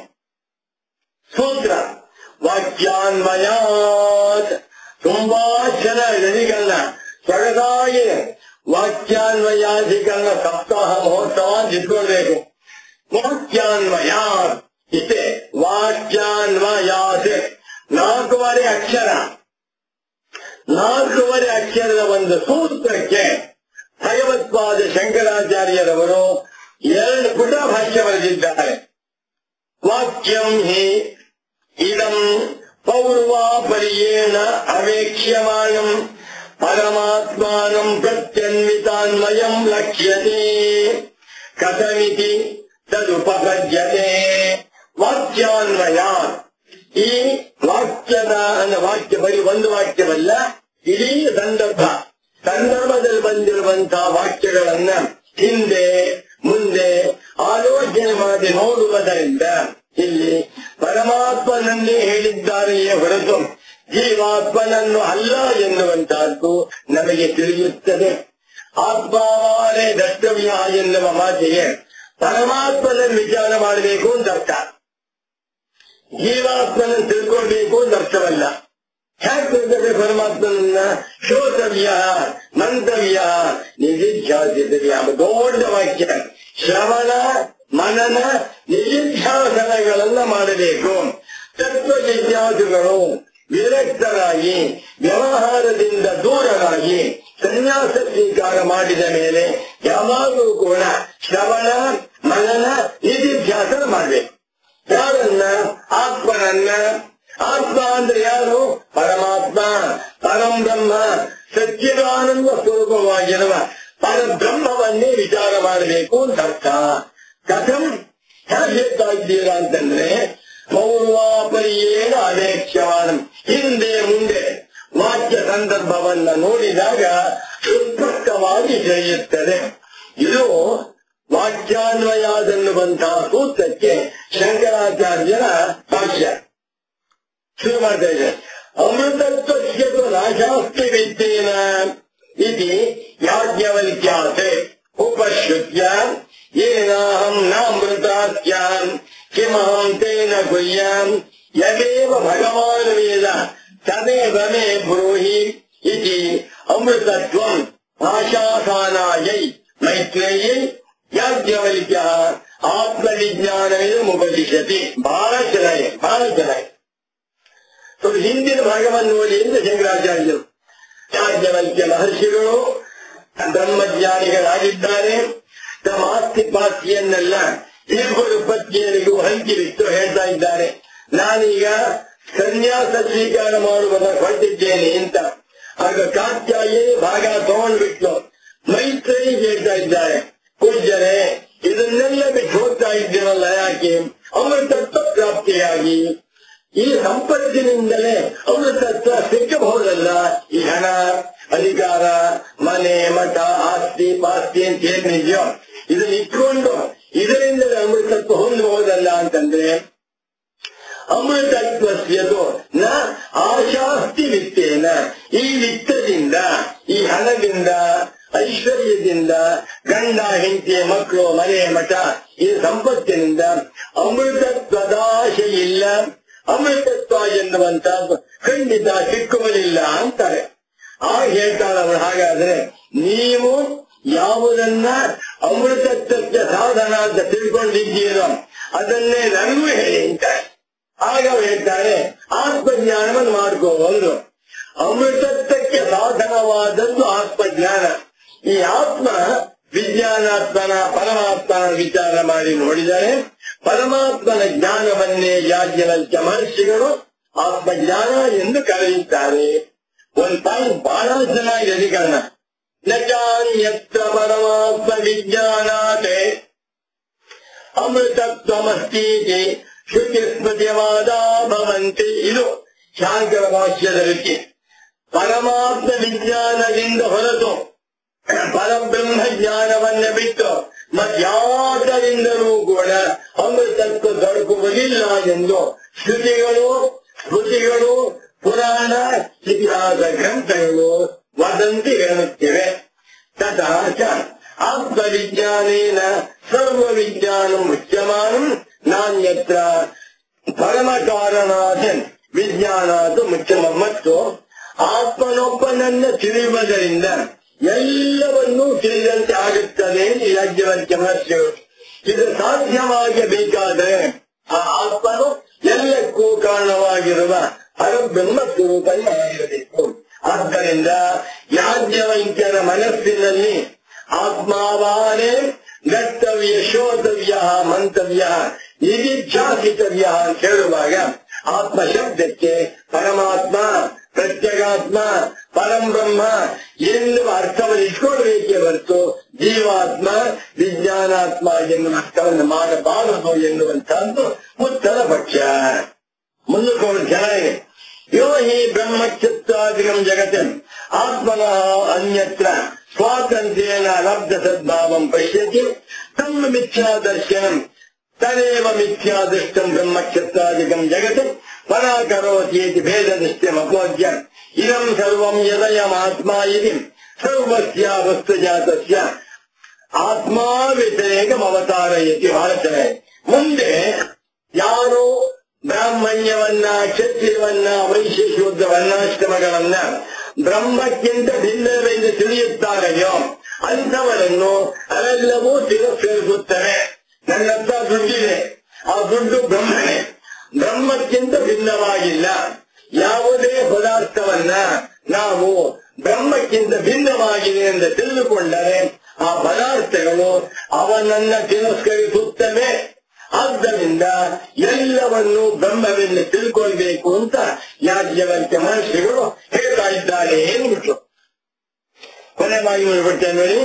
ಸೂತ್ರ ವಾಕ್ಯಾನ್ವಯಾತ್ ತುಂಬಾ ಚೆನ್ನಾಗಿ ನನಗಲ್ಲ ಸೊಗಸಾಗಿ ವಾಕ್ಯಾನ್ವಯಾದಿಗಳನ್ನ ಸಪ್ತಾಹ ಮಹೋತ್ಸವ ಅಂತ ಇಟ್ಕೊಳ್ಬೇಕು ವಾಕ್ಯಾನ್ವಯಾತ್ ಇಷ್ಟೇ ವಾಕ್ಯಾನ್ವಯಾತ್ ನಾಲ್ಕೂವರೆ ಅಕ್ಷರ ನಾಲ್ಕೂವರೆ ಅಕ್ಷರದ ಒಂದು ಸೂತ್ರಕ್ಕೆ ಭಗವತ್ಪಾದ ಶಂಕರಾಚಾರ್ಯರವರು ಎರಡು ಪುಟ ಭಾಷ್ಯ ಬರೆದಿದ್ದಾರೆ ವಾಕ್ಯಂ ಹಿ ಇದಂ ಪೌರ್ವಾಪರ್ಯೇಣ ಅವೇಕ್ಷ್ಯಮಾಣಂ ಪರಮಾತ್ಮಾನಂ ಪ್ರತ್ಯನ್ವಿತಾನ್ವಯಂ ಲಕ್ಷ್ಯತೆ ಕಥಮಿತಿ ತದುಪಪದ್ಯತೆ ವಾಕ್ಯಾನ್ವಯ ಈ ವಾಕ್ಯದ ಅಂದ್ರೆ ವಾಕ್ಯ ಬರೀ ಒಂದು ವಾಕ್ಯವಲ್ಲ ಇಡೀ ಸಂದರ್ಭ ಸಂದರ್ಭದಲ್ಲಿ ಬಂದಿರುವಂತಹ ವಾಕ್ಯಗಳನ್ನ ಹಿಂದೆ ಮುಂದೆ ಆಲೋಚನೆ ಮಾಡಿ ನೋಡುವುದರಿಂದ ಇಲ್ಲಿ ಪರಮಾತ್ಮನನ್ನೇ ಹೇಳಿದ್ದಾರೆಯೇ ಹೊರತು ಜೀವಾತ್ಮನನ್ನು ಅಲ್ಲ ಎನ್ನುವಂತಹದ್ದು ನಮಗೆ ತಿಳಿಯುತ್ತದೆ ಆತ್ಮಾವಾರೇ ದರ್ತವ್ಯ ಎನ್ನುವ ಮಾತಿಗೆ ಪರಮಾತ್ಮನನ್ನು ವಿಚಾರ ಮಾಡಬೇಕು ಅಂತ ಅರ್ಥ ಜೀವಾತ್ಮನನ್ನು ತಿಳ್ಕೊಳ್ಬೇಕು ಅಂತ ಅರ್ಥವಲ್ಲ ಹ್ಯಾಕ್ ತಿಳ್ಕೊಳ್ಬೇಕು ಪರಮಾತ್ಮನನ್ನ ಶ್ರೋತವ್ಯ ಮಂತವ್ಯ ನಿಧಿಧ್ಯಾಸಿತವ್ಯ ದೊಡ್ಡ ವಾಕ್ಯ ಶ್ರವಣ ಮನನ ನಿಧಿಧ್ಯಾಸನಗಳನ್ನ ಮಾಡಬೇಕು ತತ್ವ ಜಿಜ್ಞಾಸುಗಳು ವಿರಕ್ತರಾಗಿ ವ್ಯವಹಾರದಿಂದ ದೂರರಾಗಿ ಸನ್ಯಾಸ ಸ್ವೀಕಾರ ಮಾಡಿದ ಮೇಲೆ ಯಾವಾಗಲೂ ಕೂಡ ಶ್ರವಣ ಮನನ ನಿಧಿಧ್ಯಾಸನ ಮಾಡಬೇಕು ಯಾರನ್ನ ಆತ್ಮನನ್ನ ಆತ್ಮ ಅಂದ್ರೆ ಯಾರು ಪರಮಾತ್ಮ ಪರಂ ಬ್ರಹ್ಮ ಸಚ್ಚಿದಾನಂದ ಸ್ವರೂಪವಾಗಿರುವ ಪರಬ್ರಹ್ಮವನ್ನೇ ವಿಚಾರ ಮಾಡಬೇಕು ಅಂತ ಅರ್ಥ ಕಥಂ ಹೇಗೆ ಹೇಳ್ತಾ ಇದ್ದೀರಾ ಅಂತಂದ್ರೆ ಪೌರ್ವಾಪರ್ಯೇಣ ಅವೇಕ್ಷವಾನ ಹಿಂದೆ ಮುಂದೆ ವಾಕ್ಯ ಸಂದರ್ಭವನ್ನ ನೋಡಿದಾಗ ಸುಸ್ಪಷ್ಟವಾಗಿ ತಿಳಿಯುತ್ತದೆ ಇದು ವಾಕ್ಯಾನ್ವಯಾದನ್ನುವಂತಹ ಸೂತ್ರಕ್ಕೆ ಶಂಕರಾಚಾರ್ಯರ ಭಾಷ್ಯ ಶುರು ಮಾಡ್ತಾ ಇದೆ ಅಮೃತತ್ವಕ್ಕೆ ನಾಶಾಸ್ತಿ ವಿದ್ಯೇನ ಇತಿ ಯಾಜ್ಞವಲ್ಕ್ಯಾತೆ ಉಪಶ್ರುತ್ಯ ಏನಾಹಂ ನಾಮೃತಾತ್ಯಾಂ ಕಿಮಹಂ ತೇನ ಗುಹ್ಯಾಂ ಯದೇವ ಭಗವಾನ್ ವೇದ ತದೇವ ಮೇ ಬ್ರೂಹಿ ಇತಿ ಅಮೃತತ್ವಂ ಭಾಷಾಸಾನಾಯೈ ಮೈತ್ರೇಯೈ ಯಾಜ್ಞವಲ್ಕ್ಯ ಆತ್ಮವಿಜ್ಞಾನವಿದು ಉಪದಿಶತಿ ಬಹಳ ಚೆನ್ನಾಗಿ ಬಹಳ ಚೆನ್ನಾಗಿ ನೋಡಿ ಹಿಂದಿನ ಭಾಗವನ್ನು ನೋಡಿ ಎಂದು ಶಂಕರಾಚಾರ್ಯರು ಯಾಜ್ಞವಲ್ಕ್ಯ ಮಹರ್ಷಿಗಳು ಬ್ರಹ್ಮಜ್ಞಾನಿಗಳಾಗಿದ್ದಾರೆ ತಮ್ಮ ಆಸ್ತಿ ಪಾಸ್ತಿಯನ್ನೆಲ್ಲ ಇಬ್ಬರು ಪತ್ನಿಯರಿಗೂ ಹಂಚಿಬಿಟ್ಟು ಹೇಳ್ತಾ ಇದ್ದಾರೆ ನಾನೀಗ ಸನ್ಯಾಸ ಸ್ವೀಕಾರ ಮಾಡುವುದನ್ನು ಹೊರಟಿದ್ದೇನೆ ಅಂತ ಆಗ ಕಾತ್ಯಾಯಿ ಭಾಗ ತಗೊಂಡ್ಬಿಟ್ಟು ಮೈತ್ರಿ ಹೇಳ್ತಾ ಇದ್ದಾರೆ ಪೂಜ್ಯರೇ ಇದನ್ನೆಲ್ಲ ಬಿಟ್ಟು ಹೋಗ್ತಾ ಇದ್ದೀರಲ್ಲ ಯಾಕೆ ಅಮೃತತ್ವ ಪ್ರಾಪ್ತಿಯಾಗಿ ಈ ಸಂಪತ್ತಿನಿಂದಲೇ ಅಮೃತತ್ವ ಸಿಕ್ಕಬಹುದಲ್ಲ ಈ ಹಣ ಅಧಿಕಾರ ಮನೆ ಮಠ ಆಸ್ತಿ ಪಾಸ್ತಿ ಅಂತ ಏನಿದೆಯೋ ಇದನ್ನ ಇಟ್ಕೊಂಡು ಇದರಿಂದಲೇ ಅಮೃತತ್ವ ಹೊಂದಬಹುದಲ್ಲ ಅಂತಂದ್ರೆ ಅಮೃತತ್ವಸ್ಯದು ನ ಆಶಾಸ್ತಿ ವಿತ್ತೇನ ಈ ವಿತ್ತದಿಂದ ಈ ಹಣದಿಂದ ಐಶ್ವರ್ಯದಿಂದ ಗಂಡ ಹೆಂಡತಿ ಮಕ್ಕಳು ಮನೆ ಮಠ ಈ ಸಂಪತ್ತಿನಿಂದ ಅಮೃತತ್ವದಾಶೆ ಇಲ್ಲ ಅಮೃತತ್ವ ಎನ್ನುವಂತ ಖಂಡಿತ ಸಿಕ್ಕುವುದಿಲ್ಲ ಅಂತಾರೆ ಆ ಹೇಳ್ತಾಳೆ ಅವಳು ಹಾಗಾದ್ರೆ ನೀವು ಯಾವುದನ್ನ ಅಮೃತತ್ವಕ್ಕೆ ಸಾಧನ ಅಂತ ತಿಳ್ಕೊಂಡಿದ್ದೀರೋ ಅದನ್ನೇ ನನಗೂ ಹೇಳಿ ಅಂತಾರೆ ಆಗ ಅವ್ರು ಹೇಳ್ತಾರೆ ಆತ್ಮಜ್ಞಾನವನ್ನು ಮಾಡ್ಕೋ ಒಂದು ಅಮೃತತ್ವಕ್ಕೆ ಸಾಧನವಾದದ್ದು ಆತ್ಮಜ್ಞಾನ ಈ ಆತ್ಮ ವಿಜ್ಞಾನಾತ್ಮನ ಪರಮಾತ್ಮನ ವಿಚಾರ ಮಾಡಿ ನೋಡಿದರೆ ಪರಮಾತ್ಮನ ಜ್ಞಾನವನ್ನೇ ಯಾಜ್ಞವಲ್ಕ್ಯ ಮಹರ್ಷಿಗಳು ಆತ್ಮಜ್ಞಾನ ಎಂದು ಕರೆಯುತ್ತಾರೆ ಒಂದು ಪಾಯಿಂಟ್ ಬಹಳ ಚೆನ್ನಾಗಿದೆ ಅಧಿಕರಣ ನಚಾನ್ಯತ್ರ ಪರಮಾತ್ಮ ವಿಜ್ಞಾನಾತೆ ಅಮೃತತ್ವಮಸ್ತೀತಿ ಶ್ರುತಿ ಸ್ಮೃತಿವಾದ ಭವಂತಿ ಇದು ಶಾಂಕರ ಭಾಷ್ಯದ ರೀತಿ ಪರಮಾತ್ಮ ವಿಜ್ಞಾನದಿಂದ ಹೊರತು ಪರಬ್ರಹ್ಮ ಜ್ಞಾನವನ್ನ ಬಿಟ್ಟು ಮತ್ಯಾವುದರಿಂದಲೂ ಕೂಡ ಅಮೃತತ್ವ ದೊರಕುವುದಿಲ್ಲ ಎಂದು ಶ್ರುತಿಗಳು ಸ್ಮೃತಿಗಳು ಪುರಾಣ ಇತಿಹಾಸ ಗ್ರಂಥಗಳು ವದಂತಿ ಹೇಳುತ್ತಿವೆ ತಥಾ ಚ ಆತ್ಮವಿಜ್ಞಾನೇನ ಸರ್ವವಿಜ್ಞಾನ ಮುಚ್ಯಮಾನಂ ನಾನ್ಯತ್ರ ಪರಮ ಕಾರಣಾದನ್ ವಿಜ್ಞಾನಾದು ಮುಖ್ಯ ಮತ್ತು ಆತ್ಮನೊಬ್ಬನನ್ನ ತಿಳಿಯುವುದರಿಂದ ಎಲ್ಲವನ್ನೂ ತಿಳಿದಂತೆ ಆಗುತ್ತದೆ ಈ ಯಾಜ್ಞವಲ್ಕ್ಯ ಮಹರ್ಷಿಗಳು ಇದು ಸಾಧ್ಯವಾಗಬೇಕಾದರೆ ಆ ಆತ್ಮನು ಎಲ್ಲಕ್ಕೂ ಕಾರಣವಾಗಿರುವ ಪರಬ್ರಹ್ಮ ಸ್ವರೂಪನಾಗಿರಬೇಕು ಆದ್ದರಿಂದ ಯಾಜ್ಞವಲ್ಕ್ಯರ ಮನಸ್ಸಿನಲ್ಲಿ ಆತ್ಮಾವಾರೇ ಗರ್ತವ್ಯ ಶೋತವ್ಯ ಮಂತವ್ಯ ನಿಧಿಧ್ಯಾಸಿತವ್ಯ ಅಂತ ಹೇಳುವಾಗ ಆತ್ಮ ಶಬ್ದಕ್ಕೆ ಪರಮಾತ್ಮ ಪ್ರತ್ಯಗಾತ್ಮ ಪರಂಬ್ರಹ್ಮ ಎನ್ನುವ ಅರ್ಥವನ್ನು ಇಟ್ಕೊಳ್ಬೇಕೇ ಹೊರತು ಜೀವಾತ್ಮ ವಿಜ್ಞಾನಾತ್ಮ ಎನ್ನುವ ಅರ್ಥವನ್ನು ಮಾಡಬಾರದು ಎನ್ನುವಂತಹದ್ದು ಉತ್ತರ ಪಕ್ಷ ಮುಂದಕ್ಕೆ ಒಂದು ಚೆನ್ನಾಗಿದೆ ಯೋ ಹಿ ಬ್ರಹ್ಮಚಿತ್ತಾದಿಗಂ ಜಗತ್ತನ್ ಆತ್ಮನಃ ಅನ್ಯತ್ರ ಸ್ವಾತಂತ್ರ್ಯೇನ ಲಬ್ಧ ಸದ್ಭಾವಂ ಪಶ್ಯತಿ ತಮ್ಮ ಮಿಥ್ಯಾ ದರ್ಶನಂ ತದೇವ ಮಿಥ್ಯಾ ದೃಷ್ಟಂ ಬ್ರಹ್ಮಕ್ಷತ್ರಾದಿಕಂ ಜಗತ್ ಪರಾಕರೋತಿ ಇತಿ ಭೇದ ದೃಷ್ಟ್ಯಂ ಅಪೋದ್ಯ ಇದಂ ಸರ್ವಂ ಯದಯಮಾತ್ಮ ಇತಿ ಸರ್ವಸ್ಯ ವಸ್ತುಜಾತಸ್ಯ ಆತ್ಮಾ ವ್ಯತಿರೇಕಂ ಅವತಾರಯತಿ ಬಹಳ ಚೆನ್ನಾಗಿ ಮುಂದೆ ಯಾರು ಬ್ರಾಹ್ಮಣ್ಯವನ್ನ ಕ್ಷತ್ರಿಯವನ್ನ ವೈಶ್ಯ ಶೂದ್ರ ವರ್ಣಾಶ್ರಮಗಳನ್ನ ಬ್ರಹ್ಮಕ್ಕಿಂತ ಭಿನ್ನವೆಂದು ತಿಳಿಯುತ್ತಾರೆಯೋ ಅಂಥವರನ್ನು ಅವೆಲ್ಲವೂ ತಿರಸ್ಕರಿಸುತ್ತವೆ ನನ್ನ ಹತ್ರ ದುಡ್ಡಿದೆ ಆ ದುಡ್ಡು ಬ್ರಹ್ಮನೇ ಬ್ರಹ್ಮಕ್ಕಿಂತ ಭಿನ್ನವಾಗಿಲ್ಲ ಯಾವುದೇ ಪದಾರ್ಥವನ್ನ ನಾವು ಬ್ರಹ್ಮಕ್ಕಿಂತ ಭಿನ್ನವಾಗಿದೆ ಎಂದು ತಿಳಿದುಕೊಂಡರೆ ಆ ಪದಾರ್ಥಗಳು ಅವನನ್ನ ತಿರಸ್ಕರಿಸುತ್ತವೆ ಆದ್ದರಿಂದ ಎಲ್ಲವನ್ನು ಬ್ರಹ್ಮವೆಂದು ತಿಳ್ಕೊಳ್ಬೇಕು ಅಂತ ಯಾಜ್ಞವಲ್ಕ್ಯ ಮಹರ್ಷಿಗಳು ಹೇಳ್ತಾ ಇದ್ದಾರೆ ಏನ್ಬಿಟ್ರು ಕೊನೆ ಮಾಗಿ ಬಿಡ್ತೇನೆ ನೋಡಿ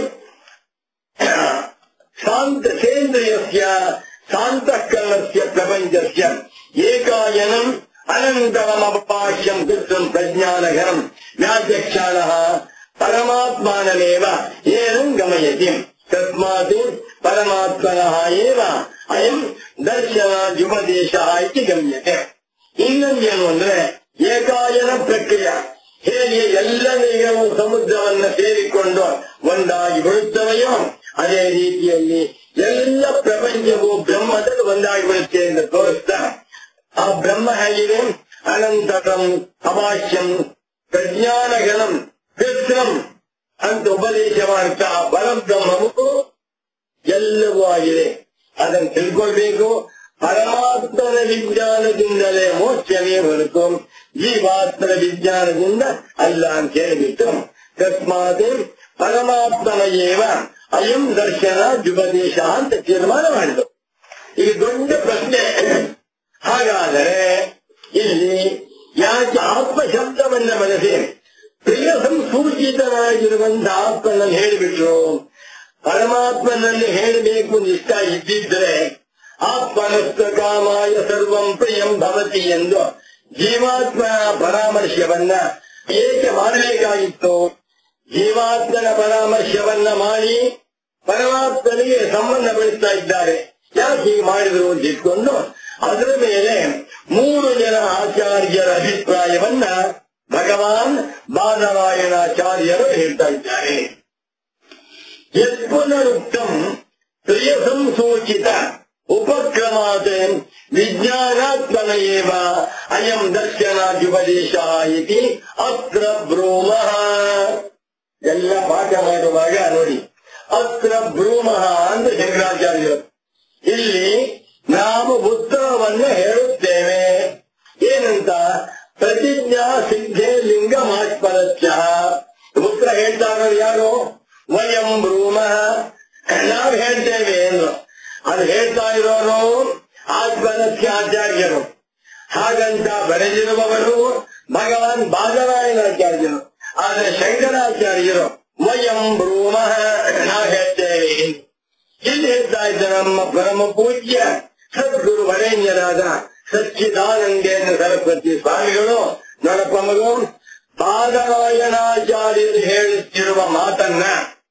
ಶಾಂತ ಸೇಂದ್ರಿಯಸ್ಯ ಶಾಂತಃಕರಣಸ್ಯ ಪ್ರಪಂಚಸ್ಯ ಏಕಾಯನಂ ಅನಂತರಮಪಾಶ್ಯಂ ಕೃತ್ವಂ ಪ್ರಜ್ಞಾನಘರಂ ವ್ಯಾಧ್ಯಕ್ಷಾಣಃ ಪರಮಾತ್ಮಾನಮೇವ ಏನಂ ಗಮಯತಿ ತಸ್ಮಾತ್ ಪರಮಾತ್ಮನಃ ಏವ ಅಯಂ ದರ್ಶನ ಯುಪದೇಶ ಇತಿ ಗಮ್ಯತೆ ಇನ್ನೊಂದೇನು ಅಂದ್ರೆ ಏಕಾಯನ ಪ್ರಕ್ರಿಯೆ ಹೇಗೆ ಎಲ್ಲ ನೀರು ಸಮುದ್ರವನ್ನ ಸೇರಿಕೊಂಡು ಒಂದಾಗಿ ಬಿಡುತ್ತವೆಯೋ ಅದೇ ರೀತಿಯಲ್ಲಿ ಎಲ್ಲ ಪ್ರಪಂಚವು ಬ್ರಹ್ಮದಲ್ಲಿ ಒಂದಾಗಿ ಬಿಡುತ್ತೆ ಎಂದು ತೋರಿಸ್ತಾ ಆ ಬ್ರಹ್ಮ ಹೇಗಿದೆ ಅನಂತರಂ ಅವಾಶ್ಯಂ ಪ್ರಜ್ಞಾನಗಣಂ ಕೃತ್ರಂ ಅಂತ ಉಪದೇಶ ಮಾಡ್ತಾ ಪರಬ್ರಹ್ಮವು ಎಲ್ಲವೂ ಆಗಿದೆ ಅದನ್ನು ತಿಳ್ಕೊಳ್ಬೇಕು ಪರಮಾತ್ಮನ ವಿಜ್ಞಾನದಿಂದಲೇ ಮೋಕ್ಷವೇ ಹೊರತು ಜೀವಾತ್ಮನ ವಿಜ್ಞಾನದಿಂದ ಅಲ್ಲ ಅಂತ ಹೇಳಿಬಿಟ್ಟು ತಸ್ಮಾತ್ ಪರಮಾತ್ಮನ ಏವ ಅಯಂ ದರ್ಶನ ಜುಪದೇಶ ಅಂತ ತೀರ್ಮಾನ ಮಾಡಿದ್ರು ಈಗ ದೊಡ್ಡ ಪ್ರಶ್ನೆ ಹಾಗಾದರೆ ಇಲ್ಲಿ ಯಾಕೆ ಆತ್ಮ ಶಬ್ದವನ್ನ ಬಳಸಿ ಪ್ರಿಯ ಸಂಸೂಚಿತನಾಗಿರುವಂತಹ ಆತ್ಮನನ್ನು ಹೇಳಿಬಿಟ್ರು ಪರಮಾತ್ಮನಲ್ಲಿ ಹೇಳಬೇಕು ಅಂತ ಇಷ್ಟ ಇದ್ದಿದ್ರೆ ಆತ್ಮನಸ್ಥ ಕಾಮಾಯ ಸರ್ವಂ ಪ್ರಿಯಂ ಭವತಿ ಎಂದು ಜೀವಾತ್ಮ ಪರಾಮರ್ಶವನ್ನ ಏಕೆ ಮಾಡಬೇಕಾಗಿತ್ತು ಜೀವಾತ್ಮನ ಪರಾಮರ್ಶವನ್ನ ಮಾಡಿ ಪರಮಾತ್ಮನಿಗೆ ಸಂಬಂಧ ಬೆಳೆಸ್ತಾ ಇದ್ದಾರೆ ಯಾಕೆ ಹೀಗೆ ಮಾಡಿದ್ರು ಅಂತ ಇಟ್ಕೊಂಡು ಅದರ ಮೇಲೆ ಮೂರು ಜನ ಆಚಾರ್ಯರ ಅಭಿಪ್ರಾಯವನ್ನ ಭಗವಾನ್ ಬಾದರಾಯಣಾಚಾರ್ಯರು ಹೇಳ್ತಾ ಇದ್ದಾರೆ ಯತ್ಪುನರುಕ್ತಂ ಪ್ರಿಯ ಸಂಸೂಚಿತ ಉಪಕ್ರಮಾತ್ ವಿಜ್ಞಾನಾತ್ಮನ ಏವ ಅಯಂ ದರ್ಶನಾದ್ಯುಪದೇಶ ಇತಿ ಅತ್ರ ಬ್ರೂಮಃ ಎಲ್ಲ ಪಾಠ ಮಾಡುವಾಗ ನೋಡಿ ಅತ್ರ ಬ್ರೂಮಃ ಅಂತ ಶಂಕರಾಚಾರ್ಯರು ಇಲ್ಲಿ ನಾವು ಉತ್ತರವನ್ನು ಹೇಳುತ್ತೇವೆ ಏನಂತ ಪ್ರತಿಜ್ಞಾ ಸಿದ್ಧೇ ಲಿಂಗ ಮಾತ್ಪರತ್ಯ ಉತ್ತರ ಹೇಳ್ತಾ ಇರೋರು ಯಾರು ವಯಂ ಬ್ರೂಮ ನಾವು ಹೇಳ್ತೇವೆ ಎಂದು ಅದು ಹೇಳ್ತಾ ಇರೋರು ಆತ್ಮನಸ್ಯ ಆಚಾರ್ಯರು ಹಾಗಂತ ಬರೆದಿರುವವರು ಭಗವಾನ್ ಬಾದರಾಯಣಾಚಾರ್ಯರು ಆದರೆ ಶಂಕರಾಚಾರ್ಯರು ವಯಂ ಬ್ರೂಮ ನಾವು ಹೇಳ್ತೇವೆ ಎಂದು. ಇಲ್ಲಿ ಹೇಳ್ತಾ ಇದ್ದ ನಮ್ಮ ಪರಮ ಪೂಜ್ಯ ಸದ್ಗುರು ವರೇಣ್ಯರಾದ ಸಚ್ಚಿದಾನಂದೇಂದ್ರ ಸರಸ್ವತಿ ಸ್ವಾಮಿಗಳು ನೋಡಪ್ಪ ಮಗು ಬಾದರಾಯಣಾಚಾರ್ಯರು ಹೇಳುತ್ತಿರುವ ಮಾತನ್ನ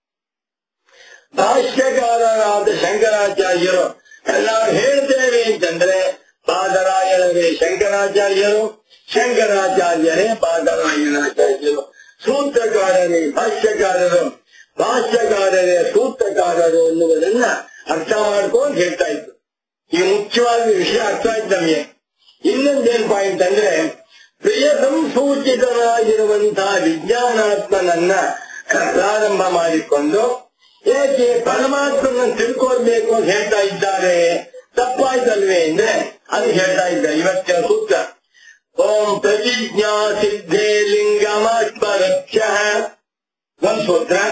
ಭಾಷ್ಯಕಾರರಾದ ಶಂಕರಾಚಾರ್ಯರು ನಾವು ಹೇಳ್ತೇವೆ ಅಂತಂದ್ರೆ ಬಾದರಾಯಣರೇ ಶಂಕರಾಚಾರ್ಯರು ಶಂಕರಾಚಾರ್ಯರೇ ಬಾದರಾಯಣಾಚಾರ್ಯರು ಸೂತ್ರಕಾರರೇ ಭಾಷ್ಯಕಾರರು ಭಾಷ್ಯಕಾರರೇ ಸೂತ್ರಕಾರರು ಎನ್ನುವುದನ್ನ ಅರ್ಥ ಮಾಡ್ಕೊಂಡು ಹೇಳ್ತಾ ಇದ್ರು ಈ ಮುಖ್ಯವಾದ ವಿಷಯ ಅರ್ಥ ಆಯ್ತು ನಮಗೆ ಇನ್ನೊಂದೇನ್ ಪಾಯಿಂಟ್ ಅಂದ್ರೆ ಪ್ರಿಯ ಸಂಸೂಚಿತರಾಗಿರುವಂತಹ ವಿಜ್ಞಾನಾತ್ಮನನ್ನ ಪ್ರಾರಂಭ ಮಾಡಿಕೊಂಡು ಏಕೆ ಪರಮಾತ್ಮನ ತಿಳ್ಕೊಳ್ಬೇಕು ಅಂತ ಹೇಳ್ತಾ ಇದ್ದಾರೆ ತಪ್ಪಾಯ್ತಲ್ವೇ ಅಂದ್ರೆ ಅದು ಹೇಳ್ತಾ ಇದ್ದಾರೆ ಇವತ್ತಿನ ಸೂತ್ರ ಓಂ ಪ್ರತಿಜ್ಞಾ ಸಿದ್ಧೇ ಲಿಂಗಮಾತ್ಮರಕ್ಷ ಒಂದ್ ಸೂತ್ರ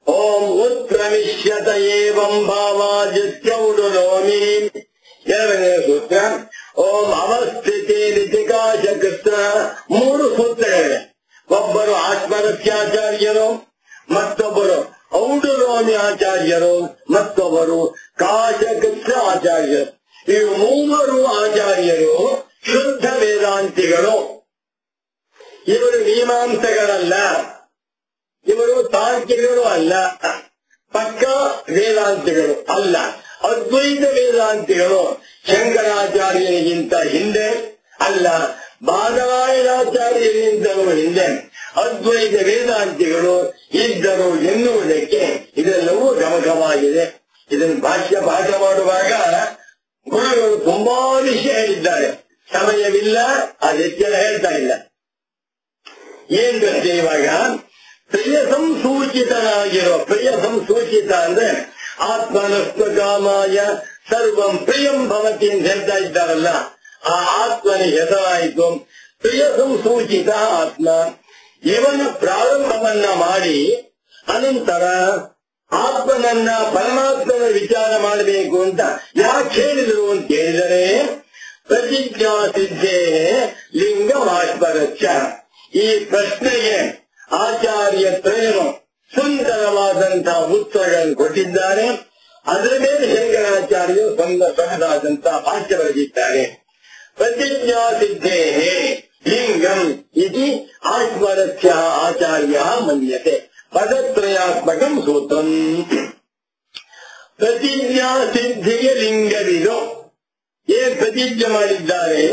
ಓಂ ಉತ್ಪ್ರವಿಶ್ಯತ ಏವಂ ಭಾವಾಜಿತ್ಯೌಡುಲೋಮಿ ಎರಡನೇ ಸೂತ್ರ ಓಂ ಅವಸ್ಥಿತಿ ಲಿತಿಕಾಶ ಕೃಷ್ಣ ಮೂರು ಸೂತ್ರಗಳಿವೆ ಒಬ್ಬರು ಆತ್ಮರಸ್ಯಾಚಾರ್ಯರು ಮತ್ತೊಬ್ಬರು ಔಡುಲೋಮಿ ಆಚಾರ್ಯರು ಮತ್ತೊಬ್ಬರು ಕಾಶಕೃಷ್ಣ ಆಚಾರ್ಯರು ಇವು ಮೂವರು ಆಚಾರ್ಯರು ಶುದ್ಧ ವೇದಾಂತಿಗಳು ಇವರು ಮೀಮಾಂಸಗಳಲ್ಲ ಇವರು ತಾರ್ಕಿಕರು ಅಲ್ಲ ಪಕ್ಕ ವೇದಾಂತಿಗಳು ಅಲ್ಲ ಅದ್ವೈತ ವೇದಾಂತಿಗಳು ಶಂಕರಾಚಾರ್ಯರಿಗಿಂತ ಹಿಂದೆ ಅಲ್ಲ ಬಾದರಾಯಣಾಚಾರ್ಯರಿಗಿಂತಲೂ ಹಿಂದೆ ಅದ್ವೈತ ವೇದಾಂತಿಗಳು ಇದ್ದರು ಎನ್ನುವುದಕ್ಕೆ ಇದೆಲ್ಲವೂ ಗಮಕವಾಗಿದೆ ಇದನ್ನು ಭಾಷ್ಯ ಪಾಠ ಮಾಡುವಾಗ ಗುರುಗಳು ತುಂಬಾ ವಿಷಯ ಹೇಳಿದ್ದಾರೆ ಸಮಯವಿಲ್ಲ ಅದಕ್ಕೆಲ್ಲ ಹೇಳ್ತಾ ಇಲ್ಲ ಏನ್ ಗೊತ್ತೇ ಇವಾಗ ಪ್ರಿಯ ಸಂಸೂಚಿತನಾಗಿರೋ ಪ್ರಿಯ ಸಂಸೂಚಿತ ಅಂದ್ರೆ ಆತ್ಮನಸ್ವ ಕಾಮಾಯ ಸರ್ವಂ ಪ್ರಿಯಂ ಭವತಿ ಅಂತ ಹೇಳ್ತಾ ಇದ್ದಾರಲ್ಲ ಆ ಆತ್ಮನಿಗೆ ಹೆಸರಾಯಿತು ಪ್ರಿಯ ಸಂಸೂಚಿತ ಆತ್ಮ ಇವನ ಪ್ರಾರಂಭವನ್ನ ಮಾಡಿ ಅನಂತರ ಆತ್ಮನನ್ನ ಪರಮಾತ್ಮನ ವಿಚಾರ ಮಾಡಬೇಕು ಅಂತ ಯಾಕೆ ಹೇಳಿದರು ಅಂತ ಹೇಳಿದರೆ ಪ್ರತಿಜ್ಞಾ ಸಿದ್ಧೇ ಲಿಂಗಮಾತ್ಮರಚ್ಚ ಈ ಪ್ರಶ್ನೆಗೆ ಆಚಾರ್ಯ ತ್ರಯನು ಸುಂದರವಾದಂತಹ ಉತ್ತರಗಳನ್ನು ಕೊಟ್ಟಿದ್ದಾರೆ ಅದರ ಮೇಲೆ ಶಂಕರಾಚಾರ್ಯರು ಸಂದ ಸೊಗಸಾದಂತಹ ಭಾಷ್ಯ ಬರೆದಿದ್ದಾರೆ ಪ್ರತಿಜ್ಞಾ ಸಿದ್ಧೇ ಲಿಂಗಂ ಇತಿ ಆತ್ಮರಸ್ಯ ಆಚಾರ್ಯ ಮನ್ಯತೆ ಪದತ್ರಯಾತ್ಮಕಂ ಸೂತ್ರಂ ಪ್ರತಿಜ್ಞಾ ಸಿದ್ಧಿಗೆ ಲಿಂಗವಿದು ಏನ್ ಪ್ರತಿಜ್ಞೆ ಮಾಡಿದ್ದಾರೆ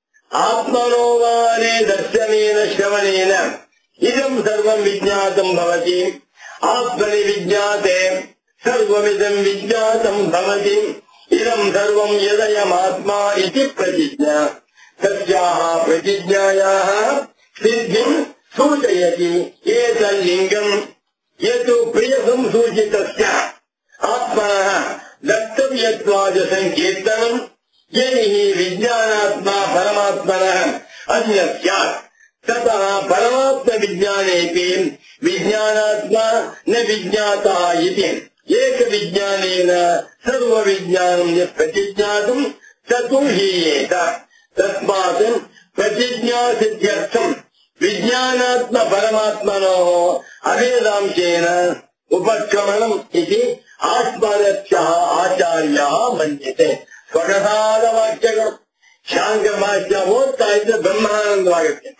ಆತ್ಮನೋವಾನೇ ದರ್ಶನೇನ ಶ್ರವಣೇನ ಇದಂ ಸರ್ವಂ ವಿಜ್ಞಾತಂ ಭವತಿ ಆತ್ಮನಿ ವಿಜ್ಞಾತೆ ಸರ್ವಮಿದಂ ವಿಜ್ಞಾತಂ ಭವತಿ ಇದಂ ಸರ್ವಂ ಯದಯಮಾತ್ಮ ಇತಿ ಪ್ರತಿಜ್ಞಾ ತಸ್ಯಾಹ ಪ್ರತಿಜ್ಞಾಯಾಹ ಸಿದ್ಧಿಂ ಸೂಚಯತಿ ಏತಲ್ಲಿಂಗಂ ಯತು ಪ್ರಿಯ ಸಂಸೂಚಿತಸ್ಯ ಆತ್ಮನಃ ದತ್ತವ್ಯತ್ವಾದ ಸಂಕೀರ್ತನಂ ಯೈಃ ವಿಜ್ಞಾನಾತ್ಮ ಪರಮಾತ್ಮನಃ ಅನ್ಯ ಸ್ಯಾತ್ ತತಃ ಪರಮಾತ್ಮ ವಿಜ್ಞಾನೇಪಿ ವಿಜ್ಞಾನಾತ್ಮ ನ ವಿಜ್ಞಾತ ಇತಿ ಏಕ ವಿಜ್ಞಾನೇನ ಸರ್ವ ವಿಜ್ಞಾನಂ ಯ ಪ್ರತಿಜ್ಞಾತುಂ ತತು ಹೀಯೇತ ತಸ್ಮಾತ್ ಪ್ರತಿಜ್ಞಾ ಸಿದ್ಧ್ಯರ್ಥಂ ವಿಜ್ಞಾನಾತ್ಮ ಪರಮಾತ್ಮನೋ ಅವೇದಾಂಶೇನ ಉಪಕ್ರಮಣಂ ಇತಿ ಆತ್ಮರಸ್ಯ ಆಚಾರ್ಯ ಮನ್ಯತೆ ಸೊಗಸಾದ ವಾಕ್ಯಗಳು ಶಾಂಕ ಭಾಷ್ಯ ಓದ್ತಾ ಇದ್ರೆ ಬ್ರಹ್ಮಾನಂದವಾಗುತ್ತೆ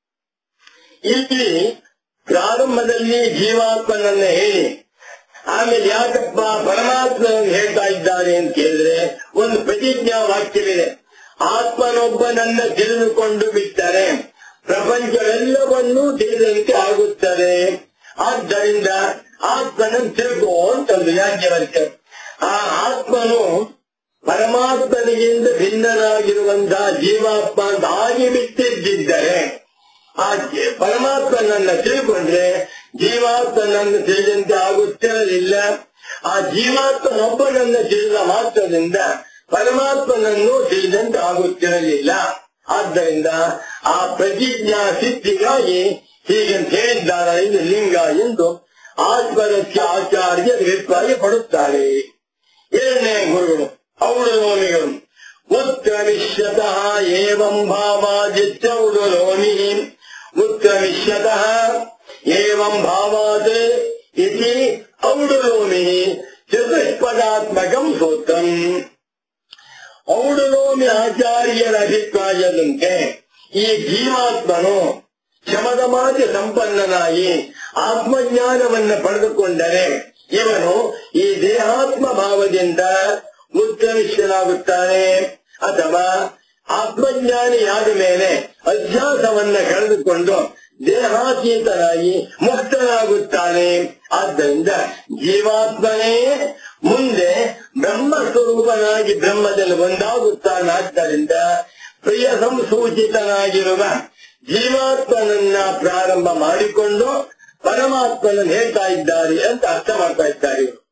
ಇಲ್ಲಿ ಪ್ರಾರಂಭದಲ್ಲಿ ಜೀವಾತ್ಮನನ್ನ ಹೇಳಿ ಆಮೇಲೆ ಯಾಕಪ್ಪ ಪರಮಾತ್ಮನನ್ನು ಹೇಳ್ತಾ ಇದ್ದಾರೆ ಅಂತ ಕೇಳಿದ್ರೆ ಒಂದು ಪ್ರತಿಜ್ಞಾ ವಾಕ್ಯವಿದೆ ಆತ್ಮನೊಬ್ಬನನ್ನ ತಿಳಿದುಕೊಂಡು ಬಿಟ್ಟರೆ ಪ್ರಪಂಚವೆಲ್ಲವನ್ನೂ ತಿಳಿದಂತೆ ಆಗುತ್ತದೆ ಆದ್ದರಿಂದ ಆತ್ಮನನ್ನು ತಿಳ್ಕೋ ಅಂತಂದು ಯಾಜ್ಞವಲ್ಕ್ಯ ಆ ಆತ್ಮನು ಪರಮಾತ್ಮನಿಗಿಂತ ಭಿನ್ನನಾಗಿರುವಂತಹ ಜೀವಾತ್ಮ ಅಂತ ಆಗಿ ಬಿಟ್ಟಿದ್ದರೆ ಆ ಜೀ- ಪರಮಾತ್ಮನನ್ನ ತಿಳ್ಕೊಂಡ್ರೆ ಜೀವಾತ್ಮನನ್ನು ತಿಳಿದಂತೆ ಆಗುತ್ತಿರಲಿಲ್ಲ ಆ ಜೀವಾತ್ಮನೊಬ್ಬನನ್ನ ತಿಳಿದ ಮಾತ್ರದಿಂದ ಪರಮಾತ್ಮನನ್ನು ತಿಳಿದಂತೆ ಆಗುತ್ತಿರಲಿಲ್ಲ ಆದ್ದರಿಂದ ಆ ಪ್ರತಿಜ್ಞಾ ಸಿದ್ಧಿಗಾಗಿ ಹೀಗಂತ ಹೇಳಿದ್ದಾರೆ ಇದು ಲಿಂಗ ಎಂದು ಆತ್ಮರಸ್ಯ ಆಚಾರ್ಯ ಅಭಿಪ್ರಾಯ ಪಡುತ್ತಾರೆ ಎರಡನೇ ಗುರುಗಳು ಔಡಲೋಮಿಗಳು ಉತ್ಕವಿಷ್ಯತಃ ಏವಂ ಭಾವಾದಿತ್ಯೌಡಲೋಮಿ ಉತ್ಕವಿಷ್ಯತಃ ಏವಂ ಭಾವಾತ್ ಇತಿ ಔಡಲೋಮಿ ಚತುಷ್ಪದಾತ್ಮಕಂ ಸೂತ್ರಂ ಔಡಲೋಮಿ ಆಚಾರ್ಯರ ಅಭಿಪ್ರಾಯದಂತೆ ಈ ಜೀವಾತ್ಮನು ಶಮದಮಾದಿ ಸಂಪನ್ನನಾಗಿ ಆತ್ಮಜ್ಞಾನವನ್ನು ಪಡೆದುಕೊಂಡರೆ ಇವನು ಈ ದೇಹಾತ್ಮ ಭಾವದಿಂದ ಉತ್ಕರಿಸಲಾಗುತ್ತಾನೆ ಅಥವಾ ಆತ್ಮಜ್ಞಾನಿಯಾದ ಮೇಲೆ ಅಧ್ಯಾಸವನ್ನ ಕಳೆದುಕೊಂಡು ದೇಹಾತೀತನಾಗಿ ಮುಕ್ತನಾಗುತ್ತಾನೆ ಆದ್ದರಿಂದ ಜೀವಾತ್ಮನೇ ಮುಂದೆ ಬ್ರಹ್ಮ ಸ್ವರೂಪನಾಗಿ ಬ್ರಹ್ಮದಲ್ಲಿ ಒಂದಾಗುತ್ತಾನಾದ್ದರಿಂದ ಪ್ರಿಯ ಸಂಸೂಚಿತನಾಗಿರುವ ಜೀವಾತ್ಮನನ್ನ ಪ್ರಾರಂಭ ಮಾಡಿಕೊಂಡು ಪರಮಾತ್ಮನನ್ನು ಹೇಳ್ತಾ ಇದ್ದಾರೆ ಅಂತ ಅರ್ಥ ಮಾಡ್ತಾ ಇದ್ದಾರೆ ಇವರು.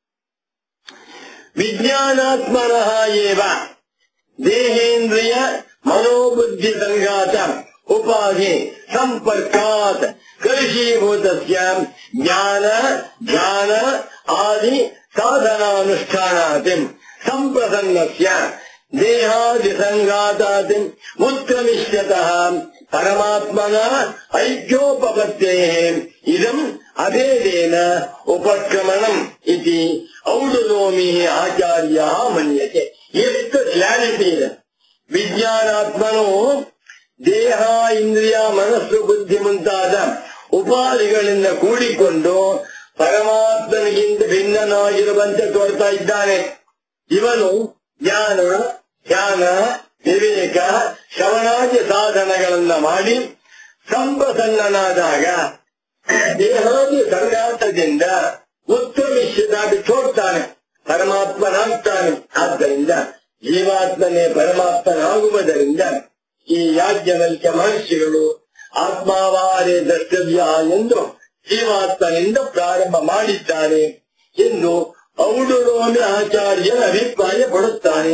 ವಿಜ್ಞಾನಾತ್ಮನಃ ಏವ ದೇಹೇಂದ್ರಿಯ ಮನೋಬುದ್ಧಿ ಸಂಘಾತ ಉಪಾಧಿ ಸಂಪರ್ಕಾತ್ ಕೃಷೀಭೂತಸ್ಯ ಜ್ಞಾನ ಧ್ಯಾನ ಆದಿ ಸಾಧನಾನುಷ್ಠಾನಾತಿ ಸಂಪ್ರಸನ್ನಸ್ಯ ದೇಹಾದಿ ಸಂಘಾತಾತಿ ಉತ್ಕ್ರಮಿಷ್ಯತಃ ಪರಮಾತ್ಮನ ಐಕ್ಯೋಪಪತ್ತೇ ಇದಂ ಅಭೇದೇನ ಉಪಕ್ರಮಣಂ ಇತಿ ಔಡುಲೋಮಿ ಆಚಾರ್ಯ ಮನ್ಯತೆ ಎಷ್ಟು ಕ್ಲಾರಿಟಿ ಇದೆ ವಿಜ್ಞಾನಾತ್ಮನು ದೇಹ ಇಂದ್ರಿಯ ಮನಸ್ಸು ಬುದ್ಧಿ ಮುಂತಾದ ಉಪಾಧಿಗಳಿಂದ ಕೂಡಿಕೊಂಡು ಪರಮಾತ್ಮನಿಗಿಂತ ಭಿನ್ನನಾಗಿರುವಂತೆ ತೋರ್ತಾ ಇದ್ದಾನೆ ಇವನು ಜ್ಞಾನ ಧ್ಯಾನ ವಿವೇಕ ಶ್ರವಣಾದಿ ಸಾಧನಗಳನ್ನ ಮಾಡಿ ಸಂಪ್ರಸನ್ನನಾದಾಗ ದೇಹಾದಿ ಸಂಘಾತದಿಂದ ಉತ್ತಮಿಸಿದಾಗ ತೋರ್ತಾನೆ ಪರಮಾತ್ಮನಾಗ್ತಾನೆ ಆದ್ದರಿಂದ ಜೀವಾತ್ಮನೇ ಪರಮಾತ್ಮನಾಗುವುದರಿಂದ ಈ ಯಾಜ್ಞವಲ್ಕ್ಯ ಮಹರ್ಷಿಗಳು ಆತ್ಮಾವಾರೇ ದ್ರಷ್ಟವ್ಯ ಎಂದು ಜೀವಾತ್ಮನಿಂದ ಪ್ರಾರಂಭ ಮಾಡಿದ್ದಾರೆ ಎಂದು ಔಡುರೋಮಿ ಆಚಾರ್ಯನ ಅಭಿಪ್ರಾಯ ಪಡುತ್ತಾನೆ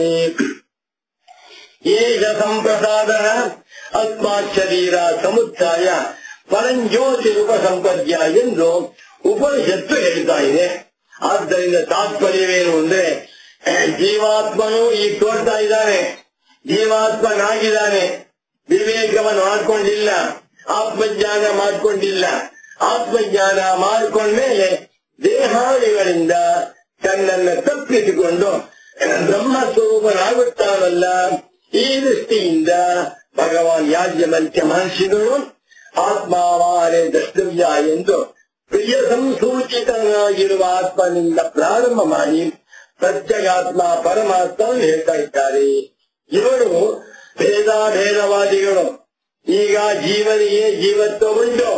ಏಷ ಸಂಪ್ರಸಾದನ ಅಸ್ಮಾತ್ ಶರೀರ ಸಮುಚ್ಛಾಯ ಪರಂಜ್ಯೋತಿ ಉಪಸಂಪದ್ಯ ಎಂದು ಉಪನಿಷತ್ತು ಹೇಳ್ತಾ ಇದೆ ಆದ್ದರಿಂದ ತಾತ್ಪರ್ಯವೇನು ಅಂದ್ರೆ ಜೀವಾತ್ಮನು ಈಗ ತೋರ್ತಾ ಇದ್ದಾನೆ ಜೀವಾತ್ಮನಾಗಿದ್ದಾನೆ ವಿವೇಕವನ್ನು ಮಾಡ್ಕೊಂಡಿಲ್ಲ ಆತ್ಮಜ್ಞಾನ ಮಾಡ್ಕೊಂಡಿಲ್ಲ ಆತ್ಮಜ್ಞಾನ ಮಾಡ್ಕೊಂಡ್ಮೇಲೆ ದೇಹಾದಿಗಳಿಂದ ತನ್ನನ್ನು ತಪ್ಪಿಸಿಕೊಂಡು ಬ್ರಹ್ಮ ಸ್ವರೂಪನಾಗುತ್ತಾನಲ್ಲ ಈ ದೃಷ್ಟಿಯಿಂದ ಭಗವಾನ್ ಯಾಜ್ಞವಂತ್ಯ ಮಹರ್ಷಿಗಳು ಆತ್ಮಾವಾರೇ ದ್ರಷ್ಟವ್ಯ ಎಂದು ಪ್ರಿಯ ಸಂಸೂಚಿತನಾಗಿರುವ ಆತ್ಮನಿಂದ ಪ್ರಾರಂಭ ಮಾಡಿ ಪ್ರತ್ಯಗಾತ್ಮ ಪರಮಾತ್ಮ ಹೇಳ್ತಾ ಇದ್ದಾರೆ ಇವರು ಭೇದ ಭೇದವಾದಿಗಳು ಈಗ ಜೀವನಿಗೆ ಜೀವತ್ವ ಉಂಟು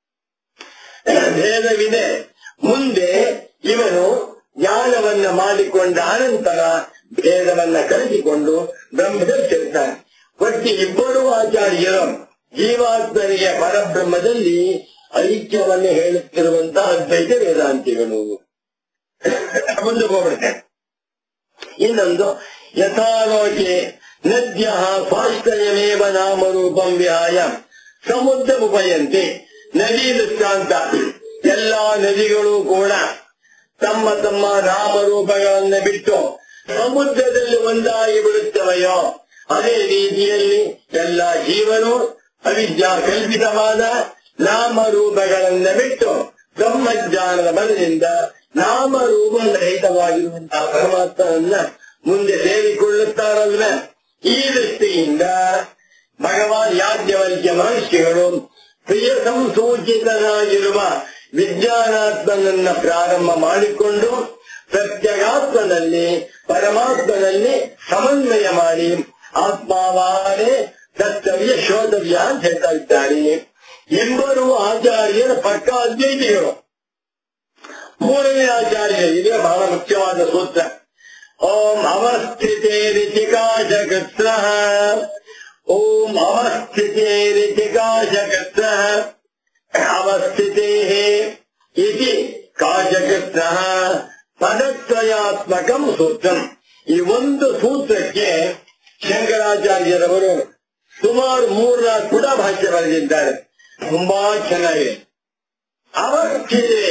ಭೇದವಿದೆ ಮುಂದೆ ಇವನು ಜ್ಞಾನವನ್ನ ಮಾಡಿಕೊಂಡ ಅನಂತರ ಭೇದವನ್ನ ಕಲಿಸಿಕೊಂಡು ಬ್ರಹ್ಮದಲ್ಲಿ ಸೇರ್ತಾನೆ ಒಟ್ಟು ಇಬ್ಬರು ಆಚಾರ್ಯರು ಜೀವಾತ್ಮನಿಗೆ ಪರಬ್ರಹ್ಮದಲ್ಲಿ ಐಕ್ಯವನ್ನು ಹೇಳುತ್ತಿರುವಂತಹ ಅದ್ವೈತ ವೇದಾಂತಿಗಳು ಮುಂದೆ ಹೋಗ್ಬಿಡ್ತೇನೆ ಇನ್ನೊಂದು ಯಥಾಲೋಕೆ ನದ್ಯ ಸ್ವಾಶ್ರಯಮೇವ ನಾಮರೂಪಂ ವಿಹಾಯ ಸಮುದ್ರ ಉಪಯಂತೆ ನದಿ ದೃಷ್ಟಾಂತ ಎಲ್ಲಾ ನದಿಗಳು ಕೂಡ ತಮ್ಮ ತಮ್ಮ ನಾಮರೂಪಗಳನ್ನು ಬಿಟ್ಟು ಸಮುದ್ರದಲ್ಲಿ ಒಂದಾಗಿ ಬಿಡುತ್ತವೆಯೋ ಅದೇ ರೀತಿಯಲ್ಲಿ ಎಲ್ಲ ಜೀವನು ಅವಿದ್ಯಾ ಕಲ್ಪಿತವಾದ ನಾಮರೂಪಗಳನ್ನ ಬಿಟ್ಟು ಬ್ರಹ್ಮಜ್ಞಾನದ ಬಲದಿಂದ ನಾಮರೂಪ ರಹಿತವಾಗಿರುವಂತಹ ಪರಮಾತ್ಮನನ್ನ ಮುಂದೆ ಸೇರಿಕೊಳ್ಳುತ್ತಾರಲ್ವ ಈ ದೃಷ್ಟಿಯಿಂದ ಭಗವಾನ್ ಯಾಜ್ಞವಲ್ಕ್ಯ ಮಹರ್ಷಿಗಳು ಪ್ರಿಯ ಸಂಸೂಚಿತನಾಗಿರುವ ವಿಜ್ಞಾನಾತ್ಮನನ್ನ ಪ್ರಾರಂಭ ಮಾಡಿಕೊಂಡು ಪ್ರತ್ಯಗಾತ್ಮನಲ್ಲಿ ಪರಮಾತ್ಮನಲ್ಲಿ ಸಮನ್ವಯ ಮಾಡಿ ಆತ್ಮಾವಾರೇ ಕರ್ತವ್ಯ ಶೋಧವ್ಯ ಅಂತ ಹೇಳ್ತಾ ಇದ್ದಾರೆ ಇಬ್ಬರು ಆಚಾರ್ಯರ ಪಕ್ಕ ಅದ್ವೈತಿಗಳು ಮೂರನೇ ಆಚಾರ್ಯ ಇದೆ ಬಹಳ ಮುಖ್ಯವಾದ ಸೂತ್ರ ಓಂ ಅವಸ್ಥಿತೇ ರಿಚಿಕಾಶಕೃತ್ರ ಓಂ ಅವಸ್ಥಿತೇ ರಿಚಿಕಾಶಕೃತ್ರ ಅವಸ್ಥಿತೇ ಇತಿ ಕಾಶಕೃತ್ರ ಪದತ್ರಯಾತ್ಮಕಂ ಸೂತ್ರಂ ಈ ಒಂದು ಸೂತ್ರಕ್ಕೆ ಶಂಕರಾಚಾರ್ಯರವರು ಸುಮಾರು ಮೂರರ ಕೂಡ ಭಾಷ್ಯ ಬರೆದಿದ್ದಾರೆ ತುಂಬಾ ಚೆನ್ನಾಗಿದೆ ಅವಸ್ಥಿತೇ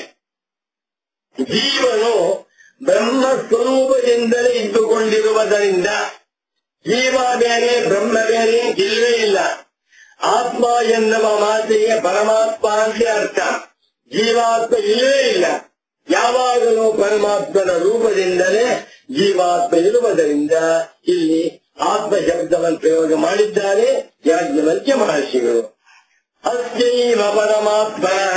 ಜೀವನು ಬ್ರಹ್ಮ ಸ್ವರೂಪದಿಂದಲೇ ಇದ್ದುಕೊಂಡಿರುವುದರಿಂದ ಜೀವ ಬೇರೆ ಬ್ರಹ್ಮ ಬೇರೆ ಇಲ್ಲವೇ ಇಲ್ಲ ಆತ್ಮ ಎನ್ನುವ ಮಾತಿಗೆ ಪರಮಾತ್ಮ ಅಂತ ಅರ್ಥ ಜೀವಾತ್ಮ ಇಲ್ಲವೇ ಇಲ್ಲ ಯಾವಾಗಲೂ ಪರಮಾತ್ಮನ ರೂಪದಿಂದಲೇ ಜೀವಾತ್ಮ ಇರುವುದರಿಂದ ಇಲ್ಲಿ ಆತ್ಮ ಶಬ್ದವನ್ನು ಪ್ರಯೋಗ ಮಾಡಿದ್ದಾರೆ ಯಾಜ್ಞವಲ್ಕ್ಯ ಮಹರ್ಷಿಗಳು ಅಸ್ಯೈವ ಪರಮಾತ್ಮನಃ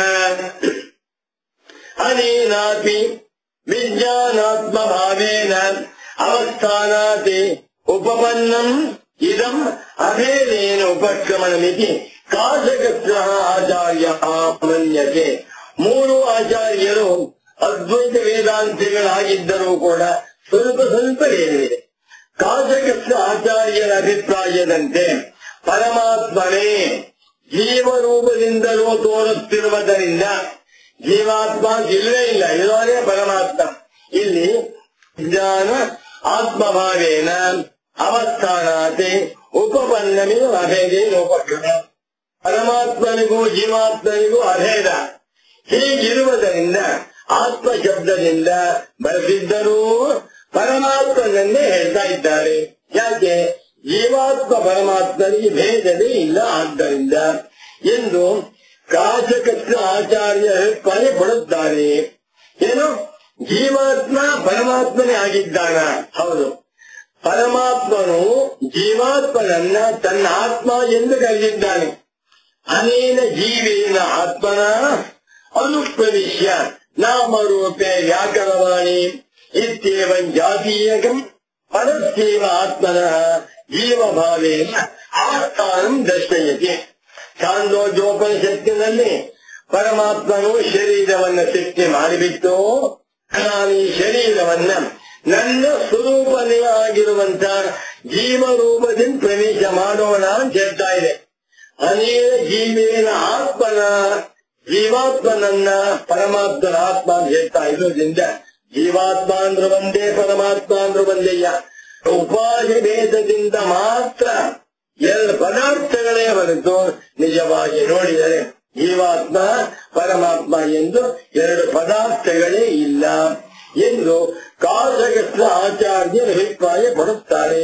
ಅನೇನಾಪಿ ವಿಜ್ಞಾನಾತ್ಮ ಭಾವೇನ ಅವಸ್ಥಾನಾತಿ ಉಪಪನ್ನಂ ಇದಂ ಅಭೇದೇನ ಉಪಕ್ರಮಣಮಿತಿ ಕಾಶಕೃಷ್ಣ ಆಚಾರ್ಯ ಮನ್ಯತೆ ಮೂರು ಆಚಾರ್ಯರು ಅದ್ವೈತ ವೇದಾಂತಿಗಳಾಗಿದ್ದರೂ ಕೂಡ ಸ್ವಲ್ಪ ಸ್ವಲ್ಪ ಏನಿದೆ ಕಾಶಕೃಷ್ಣ ಆಚಾರ್ಯರ ಅಭಿಪ್ರಾಯದಂತೆ ಪರಮಾತ್ಮನೇ ಜೀವರೂಪದಿಂದಲೂ ತೋರುತ್ತಿರುವುದರಿಂದ ಜೀವಾತ್ಮ ಇಲ್ಲವೇ ಇಲ್ಲ ಇರೋದೇ ಪರಮಾತ್ಮ ಇಲ್ಲಿ ಜ್ಞಾನ ಆತ್ಮಭಾವೇನ ಅವಸ್ಥಾನಾತೆ ಉಪಪನ್ನಮಿನ ಅಭೇದೇ ಉಪಕ್ರಮ ಪರಮಾತ್ಮನಿಗೂ ಜೀವಾತ್ಮನಿಗೂ ಅಭೇದ ಹೀಗಿರುವುದರಿಂದ ಆತ್ಮ ಶಬ್ದದಿಂದ ಬರೆದಿದ್ದರೂ ಪರಮಾತ್ಮನನ್ನೇ ಹೇಳ್ತಾ ಇದ್ದಾರೆ ಯಾಕೆ ಜೀವಾತ್ಮ ಪರಮಾತ್ಮನಿಗೆ ಭೇದವೇ ಇಲ್ಲ ಆದ್ದರಿಂದ ಎಂದು ಕಾಶಕೃಷ್ಣ ಆಚಾರ್ಯ ಅಭಿಪ್ರಾಯ ಪಡುತ್ತಾರೆ ಏನು ಜೀವಾತ್ಮ ಪರಮಾತ್ಮನೇ ಆಗಿದ್ದಾನ ಹೌದು ಪರಮಾತ್ಮನು ಜೀವಾತ್ಮನನ್ನ ತನ್ನ ಆತ್ಮ ಎಂದು ಕರೆದಿದ್ದಾನೆ ಅನೇನ ಜೀವೇನ ಆತ್ಮನ ಅನುಪ್ರವಿಶ್ಯ ನಾಮರೂಪೆ ವ್ಯಾಕರವಾಣಿ ಇತ್ಯೇವಂ ಜಾತೀಯಕಂ ಪರಸ್ಯೇವ ಆತ್ಮನ ಜೀವಭಾವೇನ ಆಸ್ಥಾನಂ ದರ್ಶಯತಿ ಚಾಂದೋಜೋಪನಿಷತ್ತಿನಲ್ಲಿ ಪರಮಾತ್ಮನು ಶರೀರವನ್ನು ಸೃಷ್ಟಿ ಮಾಡಿಬಿಟ್ಟು ನಾನು ಈ ಶರೀರವನ್ನ ನನ್ನ ಸ್ವರೂಪನೇ ಆಗಿರುವಂತ ಜೀವರೂಪದಿಂದ ಪ್ರವೇಶ ಮಾಡೋಣ ಅಂತ ಹೇಳ್ತಾ ಇದೆ ಅನೇಕ ಜೀವೇನ ಆತ್ಮನ ಜೀವಾತ್ಮನನ್ನ ಪರಮಾತ್ಮನ ಆತ್ಮ ಅಂತ ಹೇಳ್ತಾ ಇರೋದ್ರಿಂದ ಜೀವಾತ್ಮ ಅಂದ್ರು ಒಂದೇ ಪರಮಾತ್ಮ ಅಂದ್ರು ಒಂದೇಯ ಉಪಾಧಿ ಭೇದದಿಂದ ಮಾತ್ರ ಎರಡು ಪದಾರ್ಥಗಳೇ ಹೊರತು ನಿಜವಾಗಿ ನೋಡಿದರೆ ಜೀವಾತ್ಮ ಪರಮಾತ್ಮ ಎಂದು ಎರಡು ಪದಾರ್ಥಗಳೇ ಇಲ್ಲ ಎಂದು ಕಾಶಕೃಷ್ಣ ಆಚಾರ್ಯರ ಅಭಿಪ್ರಾಯ ಪಡುತ್ತಾರೆ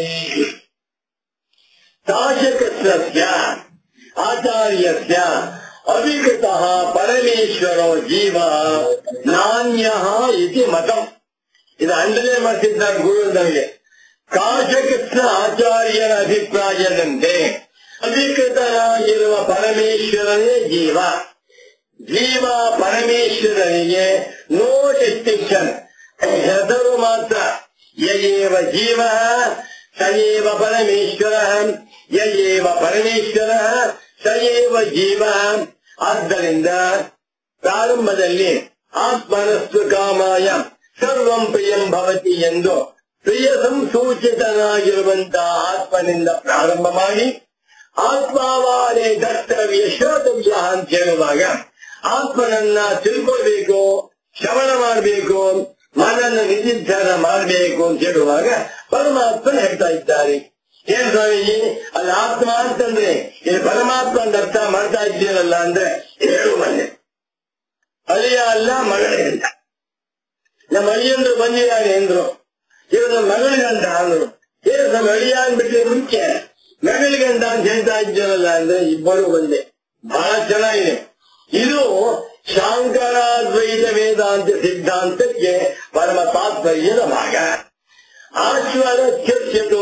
ಕಾಶಕೃಷ್ಣಸ್ಯ ಆಚಾರ್ಯಸ್ಯ ಅವಿಕೃತಃ ಪರಮೇಶ್ವರೋ ಜೀವ ನಾಣ್ಯ ಇತಿ ಮತಂ ಇದು ಅಂಡನೆ ಮಾಡ್ತಿದ್ದಾರೆ ಗುರು ನಮಗೆ ಕಾಶಕೃಷ್ಣ ಆಚಾರ್ಯರ ಅಭಿಪ್ರಾಯದಂತೆ ಅಧಿಕೃತನಾಗಿರುವ ಪರಮೇಶ್ವರನೇ ಜೀವ ಜೀವ ಪರಮೇಶ್ವರನಿಗೆ ನೋ ಡಿಸ್ಟಿಂಕ್ಷನ್ ಹೆಸರು ಮಾತ್ರ ಯಯೇವ ಜೀವ ಸಯೇವ ಪರಮೇಶ್ವರ ಯಯೇವ ಪರಮೇಶ್ವರ ಸಯೇವ ಜೀವ ಆದ್ದರಿಂದ ಪ್ರಾರಂಭದಲ್ಲಿ ಆತ್ಮನಸ್ಸು ಕಾಮಾಯ ಸರ್ವಂ ಪ್ರಿಯಂ ಭವತಿ ಎಂದು ಪ್ರಿಯ ಸಂಸೂಚಿತನಾಗಿರುವಂತಹ ಆತ್ಮನಿಂದ ಪ್ರಾರಂಭ ಮಾಡಿ ಆತ್ಮಾವಾರೇ ದರ್ತವ್ಯ ಶ್ರೋತವ್ಯ ಅಂತ ಹೇಳುವಾಗ ಆತ್ಮನನ್ನ ತಿಳ್ಕೊಳ್ಬೇಕು ಶ್ರವಣ ಮಾಡಬೇಕು ಮನನ್ನು ನಿಧಿಧ್ಯಾನ ಮಾಡಬೇಕು ಅಂತ ಹೇಳುವಾಗ ಪರಮಾತ್ಮನ ಹೇಳ್ತಾ ಇದ್ದಾರೆ ಏನ್ ಸ್ವಾಮೀಜಿ ಅಲ್ಲಿ ಆತ್ಮ ಅಂತಂದ್ರೆ ಇಲ್ಲಿ ಪರಮಾತ್ಮ ಅಂತ ಅರ್ಥ ಮಾಡ್ತಾ ಇದ್ದೀರಲ್ಲ ಅಂದ್ರೆ ಹೇಳು ಮನೆ ಅಳಿಯ ಅಲ್ಲ ಮಗಳೇ ಅಂತ ನಮ್ಮ ಅಳಿಯಂದ್ರು ಬಂದಿದ್ದಾನೆ ಎಂದ್ರು ಇವರು ನಮ್ಮ ಮಗಳಿಗಂತ ಅಂದ್ರು ಏನು ನಮ್ಮ ಅಳಿಯ ಅಂದ್ಬಿಟ್ರೆ ಮುಂಚೆ ಮಗಳಿಗಂತ ಅಂತ ಹೇಳ್ತಾ ಇದ್ದೀರಲ್ಲ ಅಂದ್ರೆ ಇಬ್ಬರು ಒಂದೇ ಬಹಳ ಚೆನ್ನಾಗಿದೆ ಇದು ಶಾಂಕರಾದ್ವೈತ ವೇದಾಂತ ಸಿದ್ಧಾಂತಕ್ಕೆ ಪರಮ ತಾತ್ಪರ್ಯದ ಭಾಗ ಆಶ್ವರ ಚರ್ಚತೋ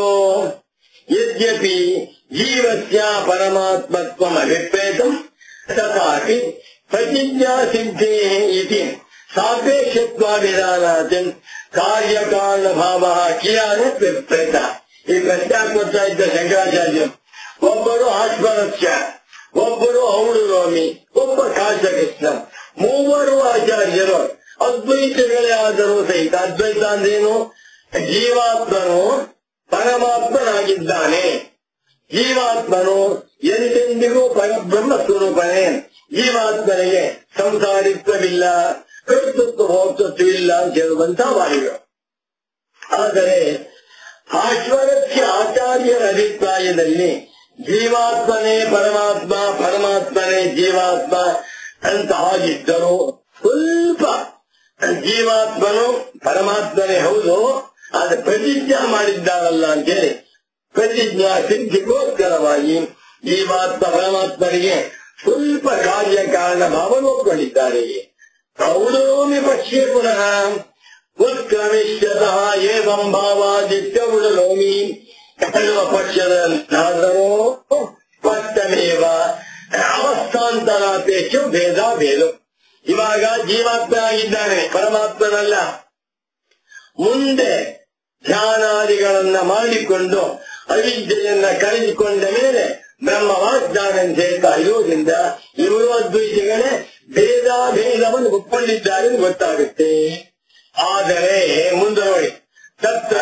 ಯದ್ಯಪಿ ಜೀವಸ್ಯ ಪರಮಾತ್ಮತ್ವ ಅಭಿಪ್ರೇತಂ ತಥಾಪಿ ಪ್ರತಿಜ್ಞಾ ಸಿದ್ಧೇ ಇತಿ ಸಾಪೇಕ್ಷತ್ವ ವಿಧಾನಾತ್ ಕಾರ್ಯಕಾರಣ ಭಾವ ಕಿಯಾನ ವಿಪ್ರೇತ ಈ ಪ್ರಶ್ನೆ ಕೊಡ್ತಾ ಇದ್ದ ಶಂಕರಾಚಾರ್ಯರು ಒಬ್ಬರು ಆಶ್ವರಸ್ಯ ಒಬ್ಬರು ಔಡುರೋಮಿ ಒಬ್ಬ ಕಾಶಕೃಷ್ಣ ಮೂವರು ಆಚಾರ್ಯರು ಅದ್ವೈತಗಳೇ ಆದರೂ ಸಹಿತ ಅದ್ವೈತ ಅಂದ್ರೇನು ಜೀವಾತ್ಮನು ಪರಮಾತ್ಮನಾಗಿದ್ದಾನೆ ಜೀವಾತ್ಮನು ಎಂದೆಂದಿಗೂ ಪರಬ್ರಹ್ಮ ಸ್ವರೂಪನೇ ಜೀವಾತ್ಮನಿಗೆ ಸಂಸಾರಿತ್ವವಿಲ್ಲ ಕರ್ತೃತ್ವ ಭೋಕ್ತೃತ್ವವಿಲ್ಲ ಅಂತ ಹೇಳುವಂತ ವಾಯುಗಳು ಆದರೆ ಆಶ್ವರಸ್ಯ ಆಚಾರ್ಯರ ಅಭಿಪ್ರಾಯದಲ್ಲಿ ಜೀವಾತ್ಮನೇ ಪರಮಾತ್ಮ ಪರಮಾತ್ಮನೇ ಜೀವಾತ್ಮ ಅಂತ ಆಗಿದ್ದರು ಸ್ವಲ್ಪ ಜೀವಾತ್ಮನು ಪರಮಾತ್ಮನೇ ಹೌದು ಆದ್ರೆ ಪ್ರತಿಜ್ಞಾ ಮಾಡಿದ್ದಾರಲ್ಲ ಅಂತೇಳಿ ಪ್ರತಿಜ್ಞಾ ಸಿದ್ಧಿಗೋಸ್ಕರವಾಗಿ ಜೀವಾತ್ಮ ಪರಮಾತ್ಮನಿಗೆ ಸ್ವಲ್ಪ ಕಾರ್ಯ ಕಾರಣ ಭಾವನ ಒಪ್ಪಿಕೊಂಡಿದ್ದಾರೆ ಕೌಲೋಮಿ ಪಕ್ಷಿ ಪುನಃ ಉತ್ಕ್ರಮಿಷ್ಯತಃ ಏವಂ ಭಾವಾದಿತ್ಯ ಉಡಲೋಮಿ ಹೇಳುವ ಪಕ್ಷದಲ್ಲಾದರೂ ಸ್ಪಷ್ಟಮೇವ ಅವಸ್ಥಾಂತರಾಪೇಕ್ಷ ಭೇದ ಭೇದು ಇವಾಗ ಜೀವಾತ್ಮ ಆಗಿದ್ದಾನೆ ಪರಮಾತ್ಮನಲ್ಲ ಮುಂದೆ ಧ್ಯಾನಾದಿಗಳನ್ನ ಮಾಡಿಕೊಂಡು ಅವಿದ್ಯೆಯನ್ನ ಕಳೆದುಕೊಂಡ ಮೇಲೆ ಬ್ರಹ್ಮ ವಾಗ್ದಾನ ಅಂತ ಹೇಳ್ತಾ ಇರುವುದರಿಂದ ಇವರು ಅದ್ವೈತಿಗಳೇ ಭೇದ ಭೇದವನ್ನು ಒಪ್ಪಿಕೊಂಡಿದ್ದಾರೆ ಎಂದು ಗೊತ್ತಾಗುತ್ತೆ ಆದರೆ ಮುಂದೆ ನೋಡಿ ತತ್ರ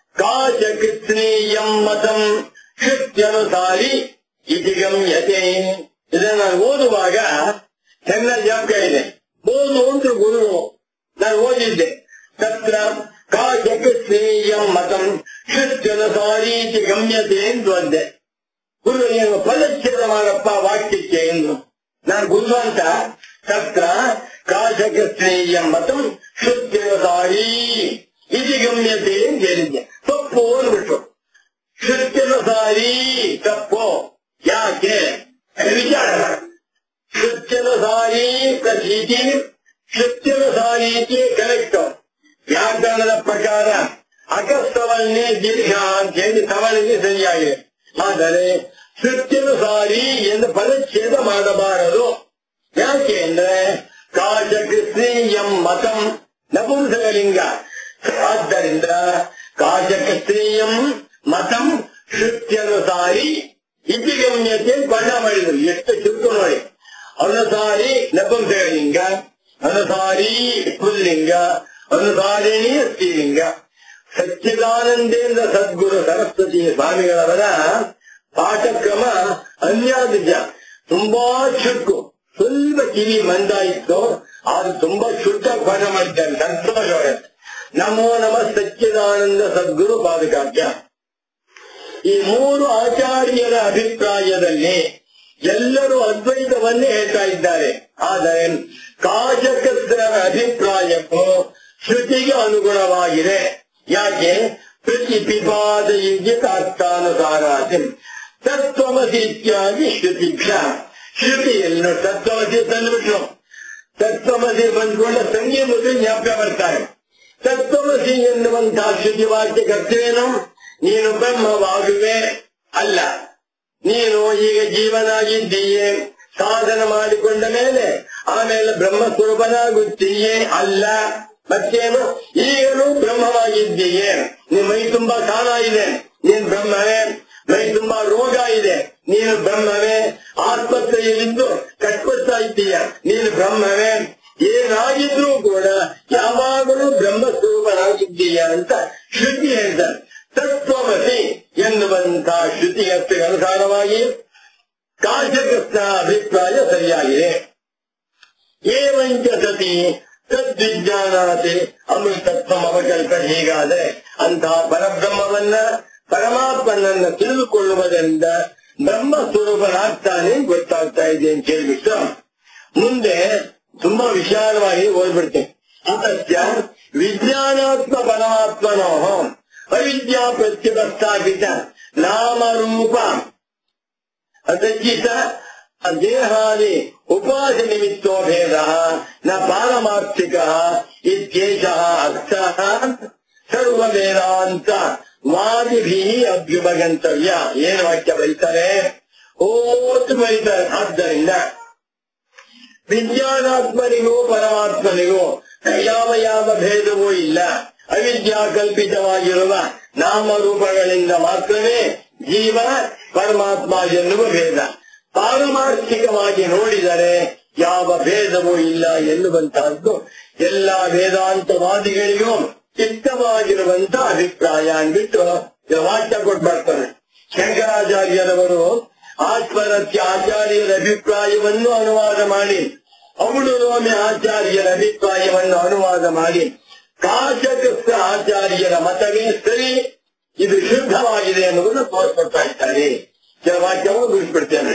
ಕಾಚಕೃತ್ನೇಯಂ ಮತಂ ಶ್ರುತ್ಯನುಸಾರಿ ಇತಿ ಗಮ್ಯತೆ ಇದನ್ನ ನಾನು ಓದುವಾಗ ಚೆನ್ನಾಗಿ ಜ್ಞಾಪಕ ಇದೆ ಓದು ಅಂತ ಗುರು ನಾನು ಓದಿದ್ದೆ ತತ್ರ ಕಾಶಕೃಷ್ಣೇಯಂ ಮತಂ ಶುದ್ಧನಸಾರೀತಿ ಗಮ್ಯತೆ ಎಂದು ಅಂದೆ ಗುರು ಏನು ಫಲಚ್ಛೇದ ಮಾಡಪ್ಪ ವಾಕ್ಯಕ್ಕೆ ಎಂದು ನಾನು ಗುರು ಅಂತ ತತ್ರ ಕಾಶಕೃಷ್ಣೇಯಂ ಮತಂ ಶುದ್ಧನಸಾರಿ ಇದು ಗಮ್ಯತೆ ಅಂತ ಹೇಳಿದ್ದೆ ತಪ್ಪು ಅಂದ್ಬಿಟ್ರು ಶುದ್ಧನಸಾರಿ ತಪ್ಪು ಯಾಕೆ ವಿಚಾರ ಮಾಡು. ಶುದ್ಧನಸಾರಿ ಪ್ರತೀತಿ ಶುದ್ಧನಸಾರೀತಿ ಕರೆಕ್ಟ್ ವ್ಯಾಕರಣದ ಪ್ರಕಾರ ಅಕಸ್ತವನ್ನೇ ದೀರ್ಘ ಅಂತ ಹೇಳಿ ತವಳಿಗೆ ಸರಿಯಾಗಿದೆ ಆದರೆ ಶುದ್ಧನುಸಾರಿ ಎಂದು ಪದಚ್ಛೇದ ಮಾಡಬಾರದು ಯಾಕೆ ಅಂದ್ರೆ ಕಾಶಕೃಷ್ಣಿ ಎಂ ಮತಂ ನಪುಂಸಕಲಿಂಗ ಆದ್ದರಿಂದ ಕಾಶಕೃಷ್ಣೀಯಂ ಮತಂ ಶುದ್ಧನುಸಾರಿ ಇತಿಗಮ್ಯತೆ ಬಣ್ಣ ಮಾಡಿದರು ಎಷ್ಟು ಚುರುಕು ನೋಡಿ ಅನುಸಾರಿ ನಪುಂಸಕಲಿಂಗ ಅನುಸಾರಿ ಪುಲ್ಲಿಂಗ ಅನುಸಾರಿಣಿ ಸ್ತ್ರೀಲಿಂಗ ಸಚ್ಚಿದಾನಂದೇಂದ್ರ ಸದ್ಗುರು ಸರಸ್ವತಿ ಸ್ವಾಮಿಗಳವರ ಪಾಠಕ್ರಮ ಅನ್ಯಾದಿಜ ತುಂಬಾ ಚುರುಕು ಸ್ವಲ್ಪ ಕಿವಿ ಮಂದ ಇತ್ತು ಆದ್ರೆ ತುಂಬಾ ಶುದ್ಧ ಪಾಠ ಮಾಡಿದ್ದಾರೆ ಸಂತೋಷವಾಗುತ್ತೆ ನಮೋ ನಮ ಸಚ್ಚಿದಾನಂದ ಸದ್ಗುರು ಪಾದಕಾಖ್ಯ ಈ ಮೂರು ಆಚಾರ್ಯರ ಅಭಿಪ್ರಾಯದಲ್ಲಿ ಎಲ್ಲರೂ ಅದ್ವೈತವನ್ನೇ ಹೇಳ್ತಾ ಇದ್ದಾರೆ ಆದರೆ ಕಾಶಕಸ್ತರ ಅಭಿಪ್ರಾಯಕ್ಕೂ ಶ್ರುತಿಗೆ ಅನುಗುಣವಾಗಿದೆ ಯಾಕೆ ಪ್ರತಿ ಪಿಪಾದ ಅರ್ಥಾನುಸಾರಾತಿ ತತ್ವಮಸಿ ಇತ್ಯಾದಿ ಶ್ರುತಿಭ್ಯ ಶ್ರುತಿಯನ್ನು ತತ್ವಮಸಿ ತಂದುಬಿಟ್ರು ತತ್ವಮಸಿ ಬಂದ್ಕೊಂಡ ಸಂಗೀತ ಮುದ್ದೆ ಜ್ಞಾಪಕ ಬರ್ತಾರೆ ತತ್ವಮಸಿ ಎನ್ನುವಂತಹ ಶ್ರುತಿ ವಾಕ್ಯಕರ್ತೇನು ನೀನು ಬ್ರಹ್ಮವಾಗುವೆ ಅಲ್ಲ ನೀನು ಈಗ ಜೀವನಾಗಿದ್ದೀಯೇ ಸಾಧನ ಮಾಡಿಕೊಂಡ ಮೇಲೆ ಆಮೇಲೆ ಬ್ರಹ್ಮ ಸ್ವರೂಪನಾಗುತ್ತೀಯೇ ಅಲ್ಲ ಮತ್ತೇನು ಈಗಲೂ ಬ್ರಹ್ಮವಾಗಿದ್ದೀಯೇ ನಿನ್ ಮೈ ತುಂಬಾ ಕಾಲ ಇದೆ ನೀನ್ ಬ್ರಹ್ಮವೇ ಮೈ ತುಂಬಾ ರೋಗ ಇದೆ ನೀನು ಬ್ರಹ್ಮವೇ ಆಸ್ಪತ್ರೆಯಲ್ಲಿದ್ದು ಕಟ್ಕೊಳ್ತಾ ಇದ್ದೀಯ ನೀನು ಬ್ರಹ್ಮವೇ ಏನಾಗಿದ್ರೂ ಕೂಡ ಯಾವಾಗಲೂ ಬ್ರಹ್ಮ ಸ್ವರೂಪನಾಗಿದ್ದೀಯ ಅಂತ ಶ್ರುತಿ ಹೇಳ್ತಾರೆ ತತ್ವಮಸಿ ಎನ್ನುವಂತಹ ಶ್ರುತಿಗೆ ಅನುಸಾರವಾಗಿ ಕಾಶಕೃಷ್ಣ ಅಭಿಪ್ರಾಯ ಸರಿಯಾಗಿದೆ ಏವಂಚ ಸತಿ ತದ್ವಿಜ್ಞಾನಾತೆ ಅಮೃತತ್ವ ಅವಕಲ್ಪ ಹೀಗಾದರೆ ಅಂತಹ ಪರಬ್ರಹ್ಮವನ್ನ ಪರಮಾತ್ಮನನ್ನ ತಿಳಿದುಕೊಳ್ಳುವುದರಿಂದ ಬ್ರಹ್ಮ ಸ್ವರೂಪನಾಗ್ತಾನೆ ಗೊತ್ತಾಗ್ತಾ ಇದೆ ಅಂತ ಹೇಳ್ಬಿಟ್ಟು ಮುಂದೆ ತುಂಬಾ ವಿಶಾಲವಾಗಿ ಓದ್ಬಿಡ್ತೇನೆ ಅತಸ್ಯ ವಿಜ್ಞಾನಾತ್ಮ ಪರಮಾತ್ಮನೋ ಅವಿದ್ಯಾ ಪ್ರತ್ಯುಪಸ್ಥಾಪಿತ ನಾಮರೂಪ ಅದಜ್ಜಿತ ದೇಹಾದಿ ಉಪಾಸ ನಿಮಿತ್ತೋ ಭೇದ ನ ಪಾರಮಾರ್ಥಿಕ ಇತ್ಯೇಷ ಅರ್ಥ ಸರ್ವವೇದಾಂತ ವಾದಿಭಿ ಅಭ್ಯುಪಗಂತವ್ಯ ಏನು ವಾಕ್ಯ ಬರೀತಾರೆ ಓತು ಬರೀತಾರೆ ಆದ್ದರಿಂದ ವಿಜ್ಞಾನಾತ್ಮನಿಗೂ ಪರಮಾತ್ಮನಿಗೂ ಯಾವ ಯಾವ ಭೇದವೂ ಇಲ್ಲ ಅವಿದ್ಯಾ ಕಲ್ಪಿತವಾಗಿರುವ ನಾಮರೂಪಗಳಿಂದ ಮಾತ್ರವೇ ಜೀವ ಪರಮಾತ್ಮ ಎನ್ನುವ ಭೇದ ಪಾರಮಾರ್ಥಿಕವಾಗಿ ನೋಡಿದರೆ ಯಾವ ಭೇದವೂ ಇಲ್ಲ ಎನ್ನುವಂತಹದ್ದು ಎಲ್ಲ ವೇದಾಂತವಾದಿಗಳಿಗೂ ಚಿತ್ತವಾಗಿರುವಂತ ಅಭಿಪ್ರಾಯ ಅಂದ್ಬಿಟ್ಟು ಇದು ವಾಕ್ಯ ಕೊಟ್ಬರ್ತಾರೆ ಶಂಕರಾಚಾರ್ಯರವರು ಆತ್ಮರತ್ಯ ಆಚಾರ್ಯರ ಅಭಿಪ್ರಾಯವನ್ನು ಅನುವಾದ ಮಾಡಿ ಅವಳು ರೋಮೆ ಆಚಾರ್ಯರ ಅಭಿಪ್ರಾಯವನ್ನು ಅನುವಾದ ಮಾಡಿ ಕಾಶಕಸ್ಥ ಆಚಾರ್ಯರ ಮತವೇ ಸರಿ ಇದು ಶುದ್ಧವಾಗಿದೆ ಎನ್ನುವುದನ್ನು ತೋರ್ಪಡ್ತಾ ಇದ್ದಾರೆ ಕೆಲ ವಾಕ್ಯವನ್ನು ಬಿಡಿಸ್ಬಿಡ್ತೇನೆ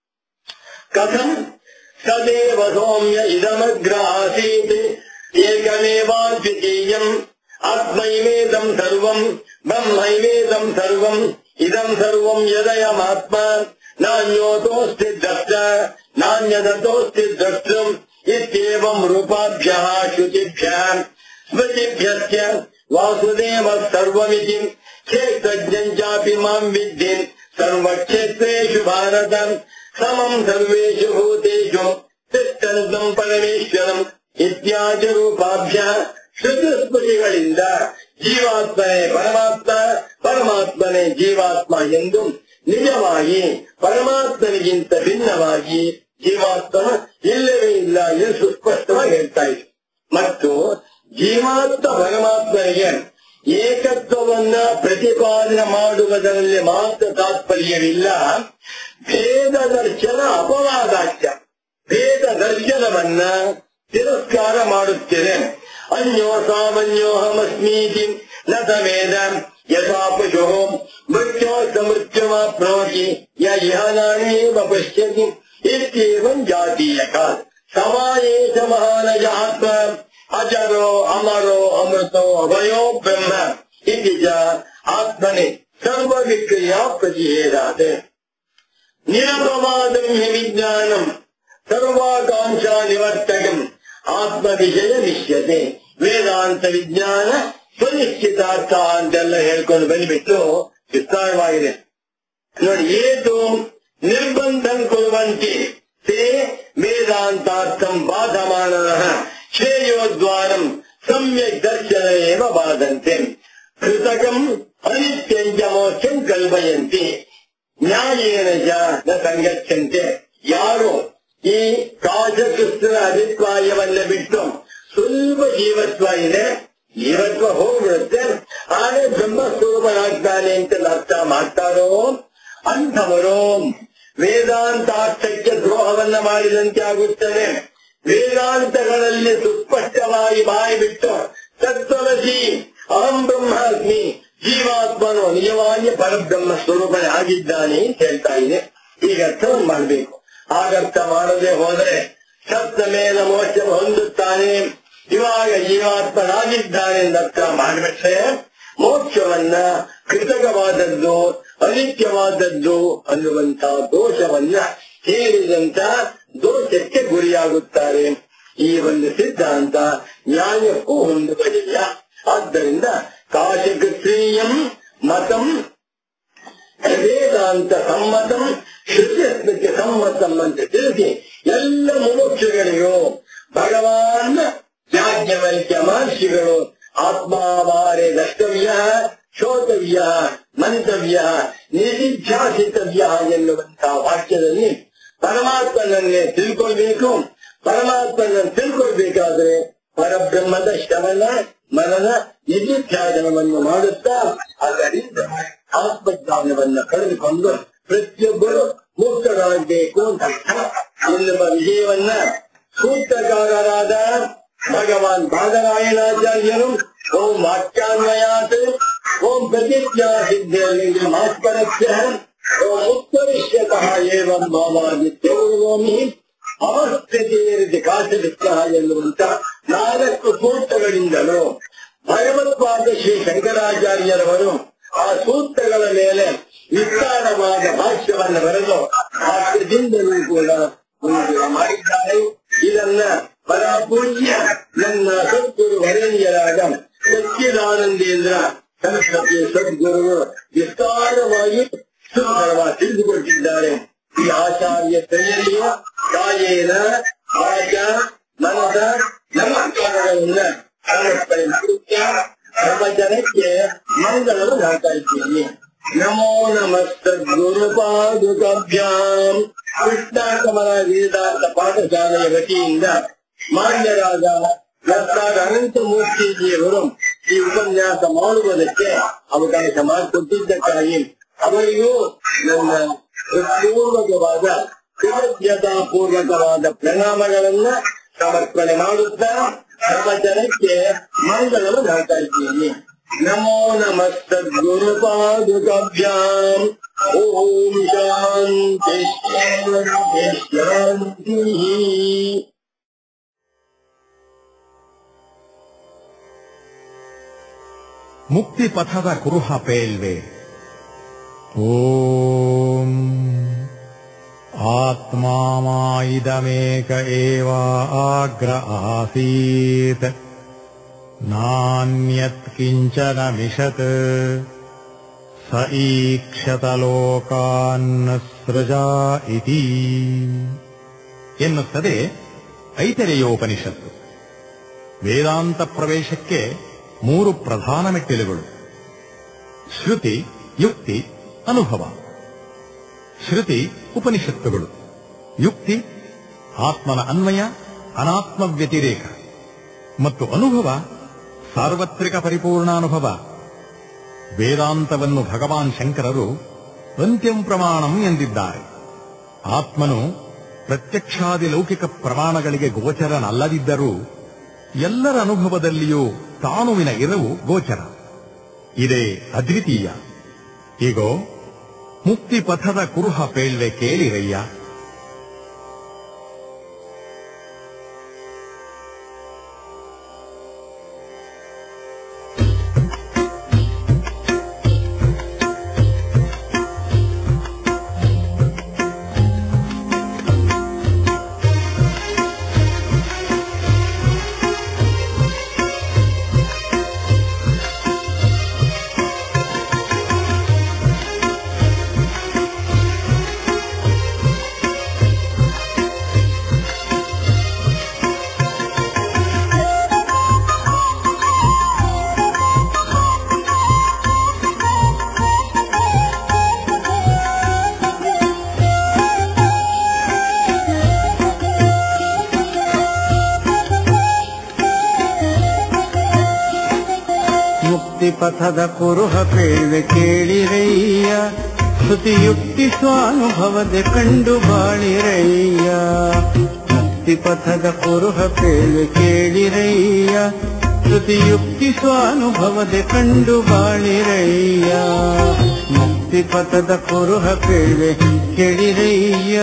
ಕಥಂ ಸದೇವ ಸೌಮ್ಯ ಇದಮಗ್ರ ಆಸೀತ್ ಏಕಮೇವಾದ್ವಿತೀಯಂ ಆತ್ಮೈವೇದಂ ಸರ್ವಂ ಬ್ರಹ್ಮೈವೇದಂ ಸರ್ವಂ ಇದಂ ಸರ್ವಂ ಯದಯಮಾತ್ಮ ನಾನ್ಯೋತೋಸ್ತಿ ದ್ರಷ್ಟ ನಾಣ್ಯದತೋಸ್ತಿ ದ್ರಷ್ಟುಂ ಇತ್ಯೇವಂ ರೂಪಾಭ್ಯಃ ಶ್ರುತಿಭ್ಯಃ ಸ್ಮೃತಿಭ್ಯಶ್ಚ ವಾಸುದೇವ ಸರ್ವಮಿತಿ ಕ್ಷೇತ್ರಜ್ಞಂ ಚಾಪಿ ಮಾಂ ವಿದ್ಧಿ ಸರ್ವಕ್ಷೇತ್ರೇಷು ಭಾರತ ಸಮಂ ಸರ್ವೇಷು ಭೂತೇಷು ತಿಷ್ಟಂತಂ ಪರಮೇಶ್ವರಂ ಇತ್ಯಾದಿ ರೂಪಾಭ್ಯ ಶ್ರುತಿಸ್ಮೃತಿಗಳಿಂದ ಜೀವಾತ್ಮನೇ ಪರಮಾತ್ಮ ಪರಮಾತ್ಮನೇ ಜೀವಾತ್ಮ ಎಂದು ನಿಜವಾಗಿ ಪರಮಾತ್ಮನಿಗಿಂತ ಭಿನ್ನವಾಗಿ ಜೀವಾತ್ಮ ಇಲ್ಲವೇ ಇಲ್ಲ ಎಂದು ಸುಸ್ಪಷ್ಟವಾಗಿ ಹೇಳ್ತಾ ಇದೆ ಮತ್ತು ಜೀವಾತ್ಮ ಪರಮಾತ್ಮನಿಗೆ ಏಕತ್ವವನ್ನ ಪ್ರತಿಪಾದನೆ ಮಾಡುವುದರಲ್ಲಿ ಮಾತ್ರ ತಾತ್ಪರ್ಯವಿಲ್ಲ ಭೇದ ದರ್ಶನ ಅಪವಾದಾಚ್ಯ ಭೇದ ದರ್ಶನವನ್ನ ತಿರಸ್ಕಾರ ಮಾಡುತ್ತಿದೆ ಅನ್ಯೋ ಸಾಮನ್ಯೋಹಮಸ್ಮೀತಿ ನ ಸಮೇದ ಯಥಾ ಪಶು ಮೃತ್ಯೋ ಸಮೃತ್ಯಮಾಪ್ನೋತಿ ಯ ಇಹ ನಾನೇವ ಪಶ್ಯತಿ ಇತ್ಯೇವಂ ಜಾತೀಯಕ ಸಮಾಯೇಶ ಮಹಾನಜ ಆತ್ಮ ಅಜರೋ ಅಮರೋ ಅಮೃತೋ ಅಭಯೋ ಬ್ರಹ್ಮ ಇತಿ ಚ ಆತ್ಮನೆ ಸರ್ವವಿಕ್ರಿಯಾ ಪ್ರತಿಷೇಧಾತೆ ನಿರಪವಾದಂ ಹಿ ವಿಜ್ಞಾನಂ ಸರ್ವಾಕಾಂಕ್ಷಾ ನಿವರ್ತಕಂ ಆತ್ಮ ವಿಷಯ ನಿಶ್ಯತೆ ವೇದಾಂತ ವಿಜ್ಞಾನ ಸುನಿಶ್ಚಿತಾರ್ಥ ಅಂತೆಲ್ಲ ಹೇಳ್ಕೊಂಡು ಬಂದ್ಬಿಟ್ಟು ವಿಸ್ತಾರವಾಗಿದೆ ನೋಡಿ ಏತು ನಿರ್ಬಂಧಂ ಕುರುವಂತಿ ತೇ ವೇದಾಂತಾರ್ಥಂ ಬಾಧಮಾನಃ ಶ್ರೇಯೋದ್ವಾರಂ ಸಮ್ಯಕ್ ದರ್ಶನ ಏವ ಬಾಧಂತೆ ಕೃತಕಂ ಅನಿತ್ಯಂಚ ಮೋಕ್ಷಂ ಕಲ್ಪಯಂತಿ ನ್ಯಾಯೇನ ಚ ನ ಸಂಗಚ್ಚಂತೆ ಯಾರು ಈ ಕಾಶಕೃಷ್ಣನ ಅಭಿಪ್ರಾಯವನ್ನ ಬಿಟ್ಟು ಸ್ವಲ್ಪ ಜೀವತ್ವ ಇದೆ ಜೀವತ್ವ ಹೋಗ್ಬಿಡುತ್ತೆ ಆದ್ರೆ ಬ್ರಹ್ಮಸ್ವರೂಪನಾಗ್ತಾನೆ ಅಂತ ಅರ್ಥ ಮಾಡ್ತಾರೋ ಅಂಥವರು ವೇದಾಂತಾರ್ಥಕ್ಕೆ ದ್ರೋಹವನ್ನ ಮಾಡಿದಂತೆ ಆಗುತ್ತದೆ ವೇದಾಂತಗಳಲ್ಲಿ ಸುಸ್ಪಷ್ಟವಾಗಿ ಬಾಯಿ ಬಿಟ್ಟು ತತ್ವಮಸಿ ಅಹಂ ಬ್ರಹ್ಮಾಸ್ಮಿ ಜೀವಾತ್ಮನು ನಿಜವಾಗಿ ಪರಬ್ರಹ್ಮ ಸ್ವರೂಪನೇ ಆಗಿದ್ದಾನೆ ಅಂತ ಹೇಳ್ತಾ ಇದೆ ಈಗ ಅರ್ಥವನ್ನು ಮಾಡಬೇಕು ಆಗರ್ಥ ಮಾಡದೆ ಹೋದರೆ ಸತ್ತ ಮೇಲೆ ಮೋಕ್ಷ ಹೊಂದುತ್ತಾನೆ ಇವಾಗ ಜೀವಾತ್ಮನಾಗಿದ್ದಾನೆ ಎಂದು ಅರ್ಥ ಮಾಡಿಬಿಟ್ರೆ ಮೋಕ್ಷವನ್ನ ಕೃತಕವಾದದ್ದು ಅನಿತ್ಯವಾದದ್ದು ಅನ್ನುವಂತ ದೋಷವನ್ನ ಹೇಳಿದಂತ ದೋಷಕ್ಕೆ ಗುರಿಯಾಗುತ್ತಾರೆ ಈ ಒಂದು ಸಿದ್ಧಾಂತ ನ್ಯಾಯಕ್ಕೂ ಹೊಂದುವುದಿಲ್ಲ ಆದ್ದರಿಂದ ಕಾಶಕೃತ್ರೀಯಂ ಮತಂ ವೇದಾಂತ ಸಮ್ಮತಂ ಶ್ರುತಿಯತ್ವಕ್ಕೆ ಸಮ್ಮತಂ ಅಂತ ತಿಳಿಸಿ ಎಲ್ಲ ಮುಮುಕ್ಷುಗಳಿಗೂ ಭಗವಾನ್ ಯಾಜ್ಞವಲ್ಕ್ಯ ಮಹರ್ಷಿಗಳು ಆತ್ಮಾವಾರೆ ದ್ರಷ್ಟವ್ಯ ಶೋತವ್ಯ ಮಂತವ್ಯ ನಿಧಿಧ್ಯಾಸಿತವ್ಯ ಎನ್ನುವಂತಹ ವಾಕ್ಯದಲ್ಲಿ ಪರಮಾತ್ಮನನ್ನೇ ತಿಳ್ಕೊಳ್ಬೇಕು ಪರಮಾತ್ಮನನ್ನು ತಿಳ್ಕೊಳ್ಬೇಕಾದ್ರೆ ಪರಬ್ರಹ್ಮದ ಶ್ರವಣ ಮನನ ನಿಧಿಧ್ಯಾಸನವನ್ನು ಮಾಡುತ್ತಾ ಅದರಿಂದ ಆತ್ಮಜ್ಞಾನವನ್ನ ಕಳೆದುಕೊಂಡು ಪ್ರತಿಯೊಬ್ಬರು ಮುಕ್ತರಾಗಬೇಕು ಅಂತ ಅರ್ಥ ಎನ್ನುವ ವಿಷಯವನ್ನ ಸೂತ್ರಕಾರರಾದ ಭಗವಾನ್ ಬಾದರಾಯಣಾಚಾರ್ಯರು ಓಂ ವಾಕ್ಯಾನ್ವಯಾತ್ ಓಂ ಪ್ರತಿಜ್ಞಾ ಸಿದ್ಧಲಿಂಗ ಮಾಸ್ಪರಸ್ಯ ಓಂ ಉತ್ತರಿಷ್ಯತಃ ಏವಂ ಭಾವಾದಿತ್ಯೋಮಿ ಅವಸ್ಥಿತಿಯರಿಸಿ ಕಾಶಲಿಕ್ಕ ಎನ್ನುವಂತ ನಾಲ್ಕು ಸೂತ್ರಗಳಿಂದಲೂ ಭಗವತ್ಪಾದ ಶ್ರೀ ಶಂಕರಾಚಾರ್ಯರವರು ಆ ಸೂತ್ರಗಳ ಮೇಲೆ ವಿಸ್ತಾರವಾದ ಭಾಷ್ಯವನ್ನು ಬರೆದು ಭಾಷ್ಯದಿಂದಲೂ ಕೂಡ ಉಲ್ಲೇಖ ಮಾಡಿದ್ದಾರೆ ಇದನ್ನ ಪರಪೂಜ್ಯ ನನ್ನ ಸದ್ಗುರು ವರೇಣ್ಯರಾದ ಸಚ್ಚಿದಾನಂದೇಂದ್ರ ಸರಸ್ವತಿ ಸದ್ಗುರುಗಳು ವಿಸ್ತಾರವಾಗಿ ಸುಂದರವಾಗಿ ತಿಳಿದುಕೊಟ್ಟಿದ್ದಾರೆ ಈ ಆಚಾರ್ಯ ತಯಾರಿಯ ಕಾಯೇನ ಆಚ ಮನದ ನಮಸ್ಕಾರಗಳನ್ನ ಸಮರ್ಪಣೆ ಮಾಡುತ್ತಾ ನಮ್ಮ ಜನಕ್ಕೆ ಮಂಗಳವನ್ನು ಹಾಕ್ತಾ ಇದ್ದೀನಿ ನಮೋ ನಮಸ್ತದ್ಗುರು ಪಾದುಕಾಭ್ಯಾಂ ಕೃಷ್ಣಾಕಮಲ ವೇದಾಂತ ಪಾಠಶಾಲೆಯ ವತಿಯಿಂದ ಮಾನ್ಯರಾದ ಡಾಕ್ಟರ್ ಅನಂತಮೂರ್ತಿಜಿಯವರು ಈ ಉಪನ್ಯಾಸ ಮಾಡುವುದಕ್ಕೆ ಅವಕಾಶ ಮಾಡಿಕೊಟ್ಟಿದ್ದಕ್ಕಾಗಿ ಅವರಿಗೂ ನನ್ನ ಪೂರ್ವಕವಾದ ಕೃತಜ್ಞತಾಪೂರ್ವಕವಾದ ಪ್ರಣಾಮಗಳನ್ನ ಸಮರ್ಪಣೆ ಮಾಡುತ್ತಾ ನಮ್ಮ ಜನಕ್ಕೆ ಮಂಗಳವನ್ನು ಹಾಕ್ತಾ ಇದ್ದೀನಿ ನಮೋ ನಮಸ್ತದ್ಗುರು ಪಾದುಕಾಭ್ಯಾಂ ಓಂ ಶಾಂತಿ ಶಾಂತಿ ಶಾಂತಿ ಮುಕ್ತಿಪಥದ ಕುರುಹ ಪೇಲ್ವೆ ಓಂ ಆತ್ಮಾ ಮಾಯಿದಮೇಕ ಏವ ಆಗ್ರ ಆಸೀತ್ ನಾನ್ಯತ್ ಕಿಂಚನ ಮಿಷತ್ ಸ ಈಕ್ಷತ ಲೋಕಾನ್ ಸೃಜಾ ಇತಿ ಎನ್ನುತ್ತದೆ ಐತರೆಯೋಪನಿಷತ್ತು ವೇದಾಂತ ಪ್ರವೇಶಕ್ಕೆ ಮೂರು ಪ್ರಧಾನ ಮೆಟ್ಟಿಲುಗಳು ಶ್ರುತಿ ಯುಕ್ತಿ ಅನುಭವ ಶ್ರುತಿ ಉಪನಿಷತ್ತುಗಳು ಯುಕ್ತಿ ಆತ್ಮನ ಅನ್ವಯ ಅನಾತ್ಮ ವ್ಯತಿರೇಕ ಮತ್ತು ಅನುಭವ ಸಾರ್ವತ್ರಿಕ ಪರಿಪೂರ್ಣಾನುಭವ ವೇದಾಂತವನ್ನು ಭಗವಾನ್ ಶಂಕರರು ಅಂತ್ಯಂ ಪ್ರಮಾಣಂ ಎಂದಿದ್ದಾರೆ ಆತ್ಮನು ಪ್ರತ್ಯಕ್ಷಾದಿ ಲೌಕಿಕ ಪ್ರಮಾಣಗಳಿಗೆ ಗೋಚರನಲ್ಲದಿದ್ದರೂ ಎಲ್ಲರ ಅನುಭವದಲ್ಲಿಯೂ ತಾನುವಿನ ಇರವು ಗೋಚರ ಇದೇ ಅದ್ವಿತೀಯ ಈಗೋ ಮುಕ್ತಿ ಪಥದ ಕುರುಹ ಪೇಳ್ವೆ ಕೇಳಿರಯ್ಯ ಮುಕ್ತಿ ಪಥದ ಕುರುಹ ಪೇಳ್ವೆ ಕೇಳಿರಯ್ಯ ಶ್ರುತಿಯುಕ್ತಿ ಸ್ವಾನುಭವದೆ ಕಂಡು ಬಾಳಿರಯ್ಯ ಮುಕ್ತಿ ಪಥದ ಕುರುಹ ಪೇಳ್ವೆ ಕೇಳಿರಯ್ಯ ಶ್ರುತಿಯುಕ್ತಿ ಸ್ವಾನುಭವದೆ ಕಂಡು ಬಾಳಿರಯ್ಯ ಮುಕ್ತಿ ಪಥದ ಕುರುಹ ಪೇಳ್ವೆ ಕೇಳಿರಯ್ಯ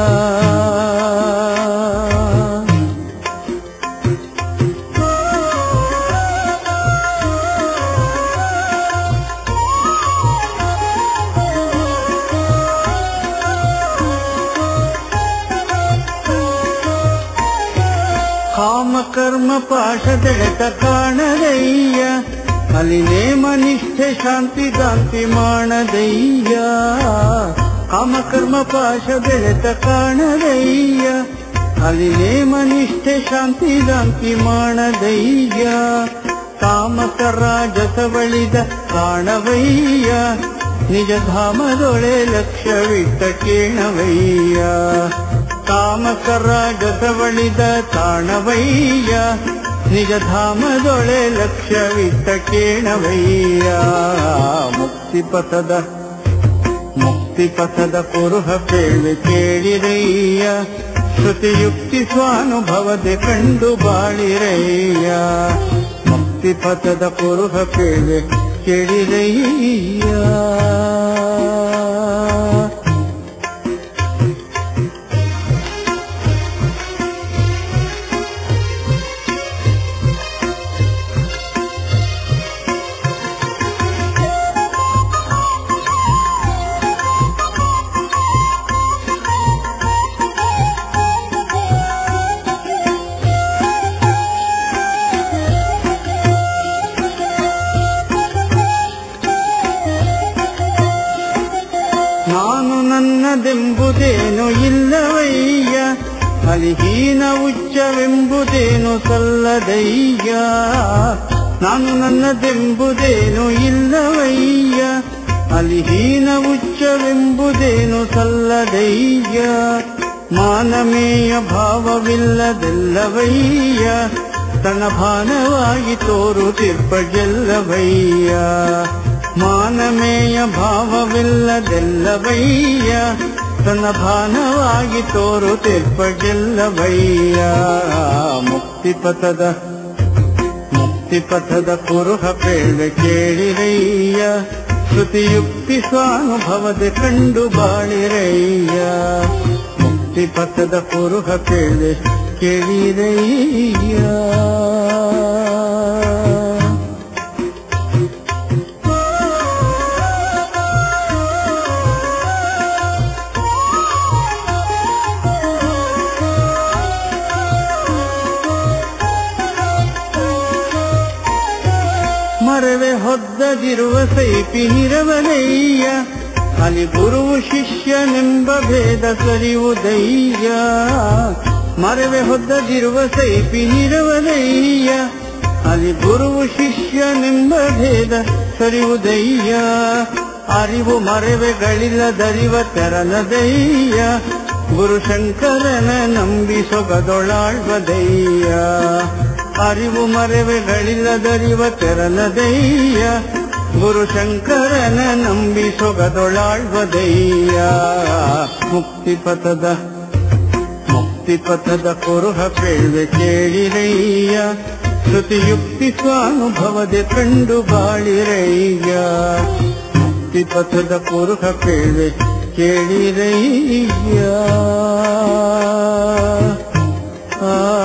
ಕಾಮಕರ್ಮ ಪಾಶದೆಳೆತ ಕಾಣದಯ್ಯ ಅಲ್ಲಿ ನೇಮ ನಿಷ್ಠೆ ಶಾಂತಿ ದಾಂತಿ ಮಾಡದಯ್ಯ ಕಾಮಕರ್ಮ ಪಾಶದೆಳೆತ ಕಾಣದಯ್ಯ ಅಲ್ಲಿ ನೇಮ ನಿಷ್ಠೆ ಶಾಂತಿ ದಾಂತಿ ಮಾಡದಯ್ಯ ತಾಮಸ ರಾಜಸ ಬಳಿದ ಕಾಣವಯ್ಯ ನಿಜ ಧಾಮದೊಳೆ ಲಕ್ಷ್ಯವಿಟ್ಟ ಕೇಣವಯ್ಯ ತಾಮಸ ರಾಜಸ ಬಳಿದ ತಾಣವಯ್ಯ ನಿಜ ಧಾಮದೊಳೆ ಲಕ್ಷ್ಯವಿಟ್ಟ ಕೇಣವಯ್ಯ ಮುಕ್ತಿಪಥದ ಮುಕ್ತಿಪಥದ ಕುರುಹ ಪೇಳ್ವೆ ಕೇಳಿರಯ್ಯ ಶ್ರುತಿಯುಕ್ತಿ ಸ್ವಾನುಭವದೆ ಕಂಡು ಬಾಳಿರಯ್ಯ ಮುಕ್ತಿಪಥದ ಕುರುಹ ಪೇಳ್ವೆ ಕೇಳಿರಯ್ಯ ನಾನು ನನ್ನದೆಂಬುದೇನು ಇಲ್ಲವಯ್ಯ ಅಲಿಹೀನ ಉಚ್ಚವೆಂಬುದೇನು ಸಲ್ಲದಯ್ಯ ನಾನು ನನ್ನದೆಂಬುದೇನು ಇಲ್ಲವಯ್ಯ ಅಲಿಹೀನ ಉಚ್ಚವೆಂಬುದೇನು ಸಲ್ಲದಯ್ಯ ಮಾನಮೇಯ ಭಾವವಿಲ್ಲದೆಲ್ಲವಯ್ಯ ತನಭಾನವಾಗಿ ತೋರುತ್ತಿರ್ಪ ಗೆಲ್ಲವಯ್ಯ ಮಾನಮೇಯ ಭಾವವಿಲ್ಲದೆಲ್ಲವಯ್ಯ ತನ್ನ ಭಾನವಾಗಿ ತೋರುತ್ತಿರ್ಪ ಗೆಲ್ಲವಯ್ಯ ಮುಕ್ತಿಪಥದ ಮುಕ್ತಿಪಥದ ಕುರುಹ ಪೇಳ್ವೆ ಕೇಳಿರಯ್ಯ ಶ್ರುತಿಯುಕ್ತಿ ಸ್ವಾನುಭವದೆ ಕಂಡು ಬಾಳಿರಯ್ಯ ಮುಕ್ತಿಪಥದ ಕುರುಹ ಪೇಳ್ವೆ ಕೇಳಿರಯ್ಯ ಮರವೆ ಹೊದ್ದದಿರುವ ಸೈಪಿ ನಿರವನಯ್ಯ ಅಲ್ಲಿ ಗುರುವು ಶಿಷ್ಯನೆಂಬ ಭೇದ ಸರಿಯುವುದಯ್ಯ ಮರವೆ ಹೊದ್ದದಿರುವ ಸೈಪಿ ನಿರವನಯ್ಯ ಅಲ್ಲಿ ಗುರುವು ಶಿಷ್ಯನೆಂಬ ಭೇದ ಸರಿಯುವುದಯ್ಯ ಅರಿವು ಮರವೆಗಳಿಲ್ಲದರಿವ ತೆರನದಯ್ಯ ಗುರು ಶಂಕರನ ನಂಬಿ ಸೊಗದೊಳಾಳ್ವದಯ್ಯ ಅರಿವು ಮರೆವೆಗಳಿಲ್ಲದರಿವ ತೆರನದಯ್ಯ ಗುರು ಶಂಕರನ ನಂಬಿ ಸೊಗದೊಳಾಳ್ವದಯ್ಯ ಮುಕ್ತಿಪಥದ ಮುಕ್ತಿಪಥದ ಕುರುಹ ಪೇಳ್ವೆ ಕೇಳಿರಯ್ಯ ಶ್ರುತಿಯುಕ್ತಿ ಸ್ವಾನುಭವದೆ ಕಂಡು ಬಾಳಿರಯ್ಯ ಮುಕ್ತಿ ಪಥದ ಪುರುಷ ಕೇಳಿ ಕೇಳಿರಯ್ಯ ಆ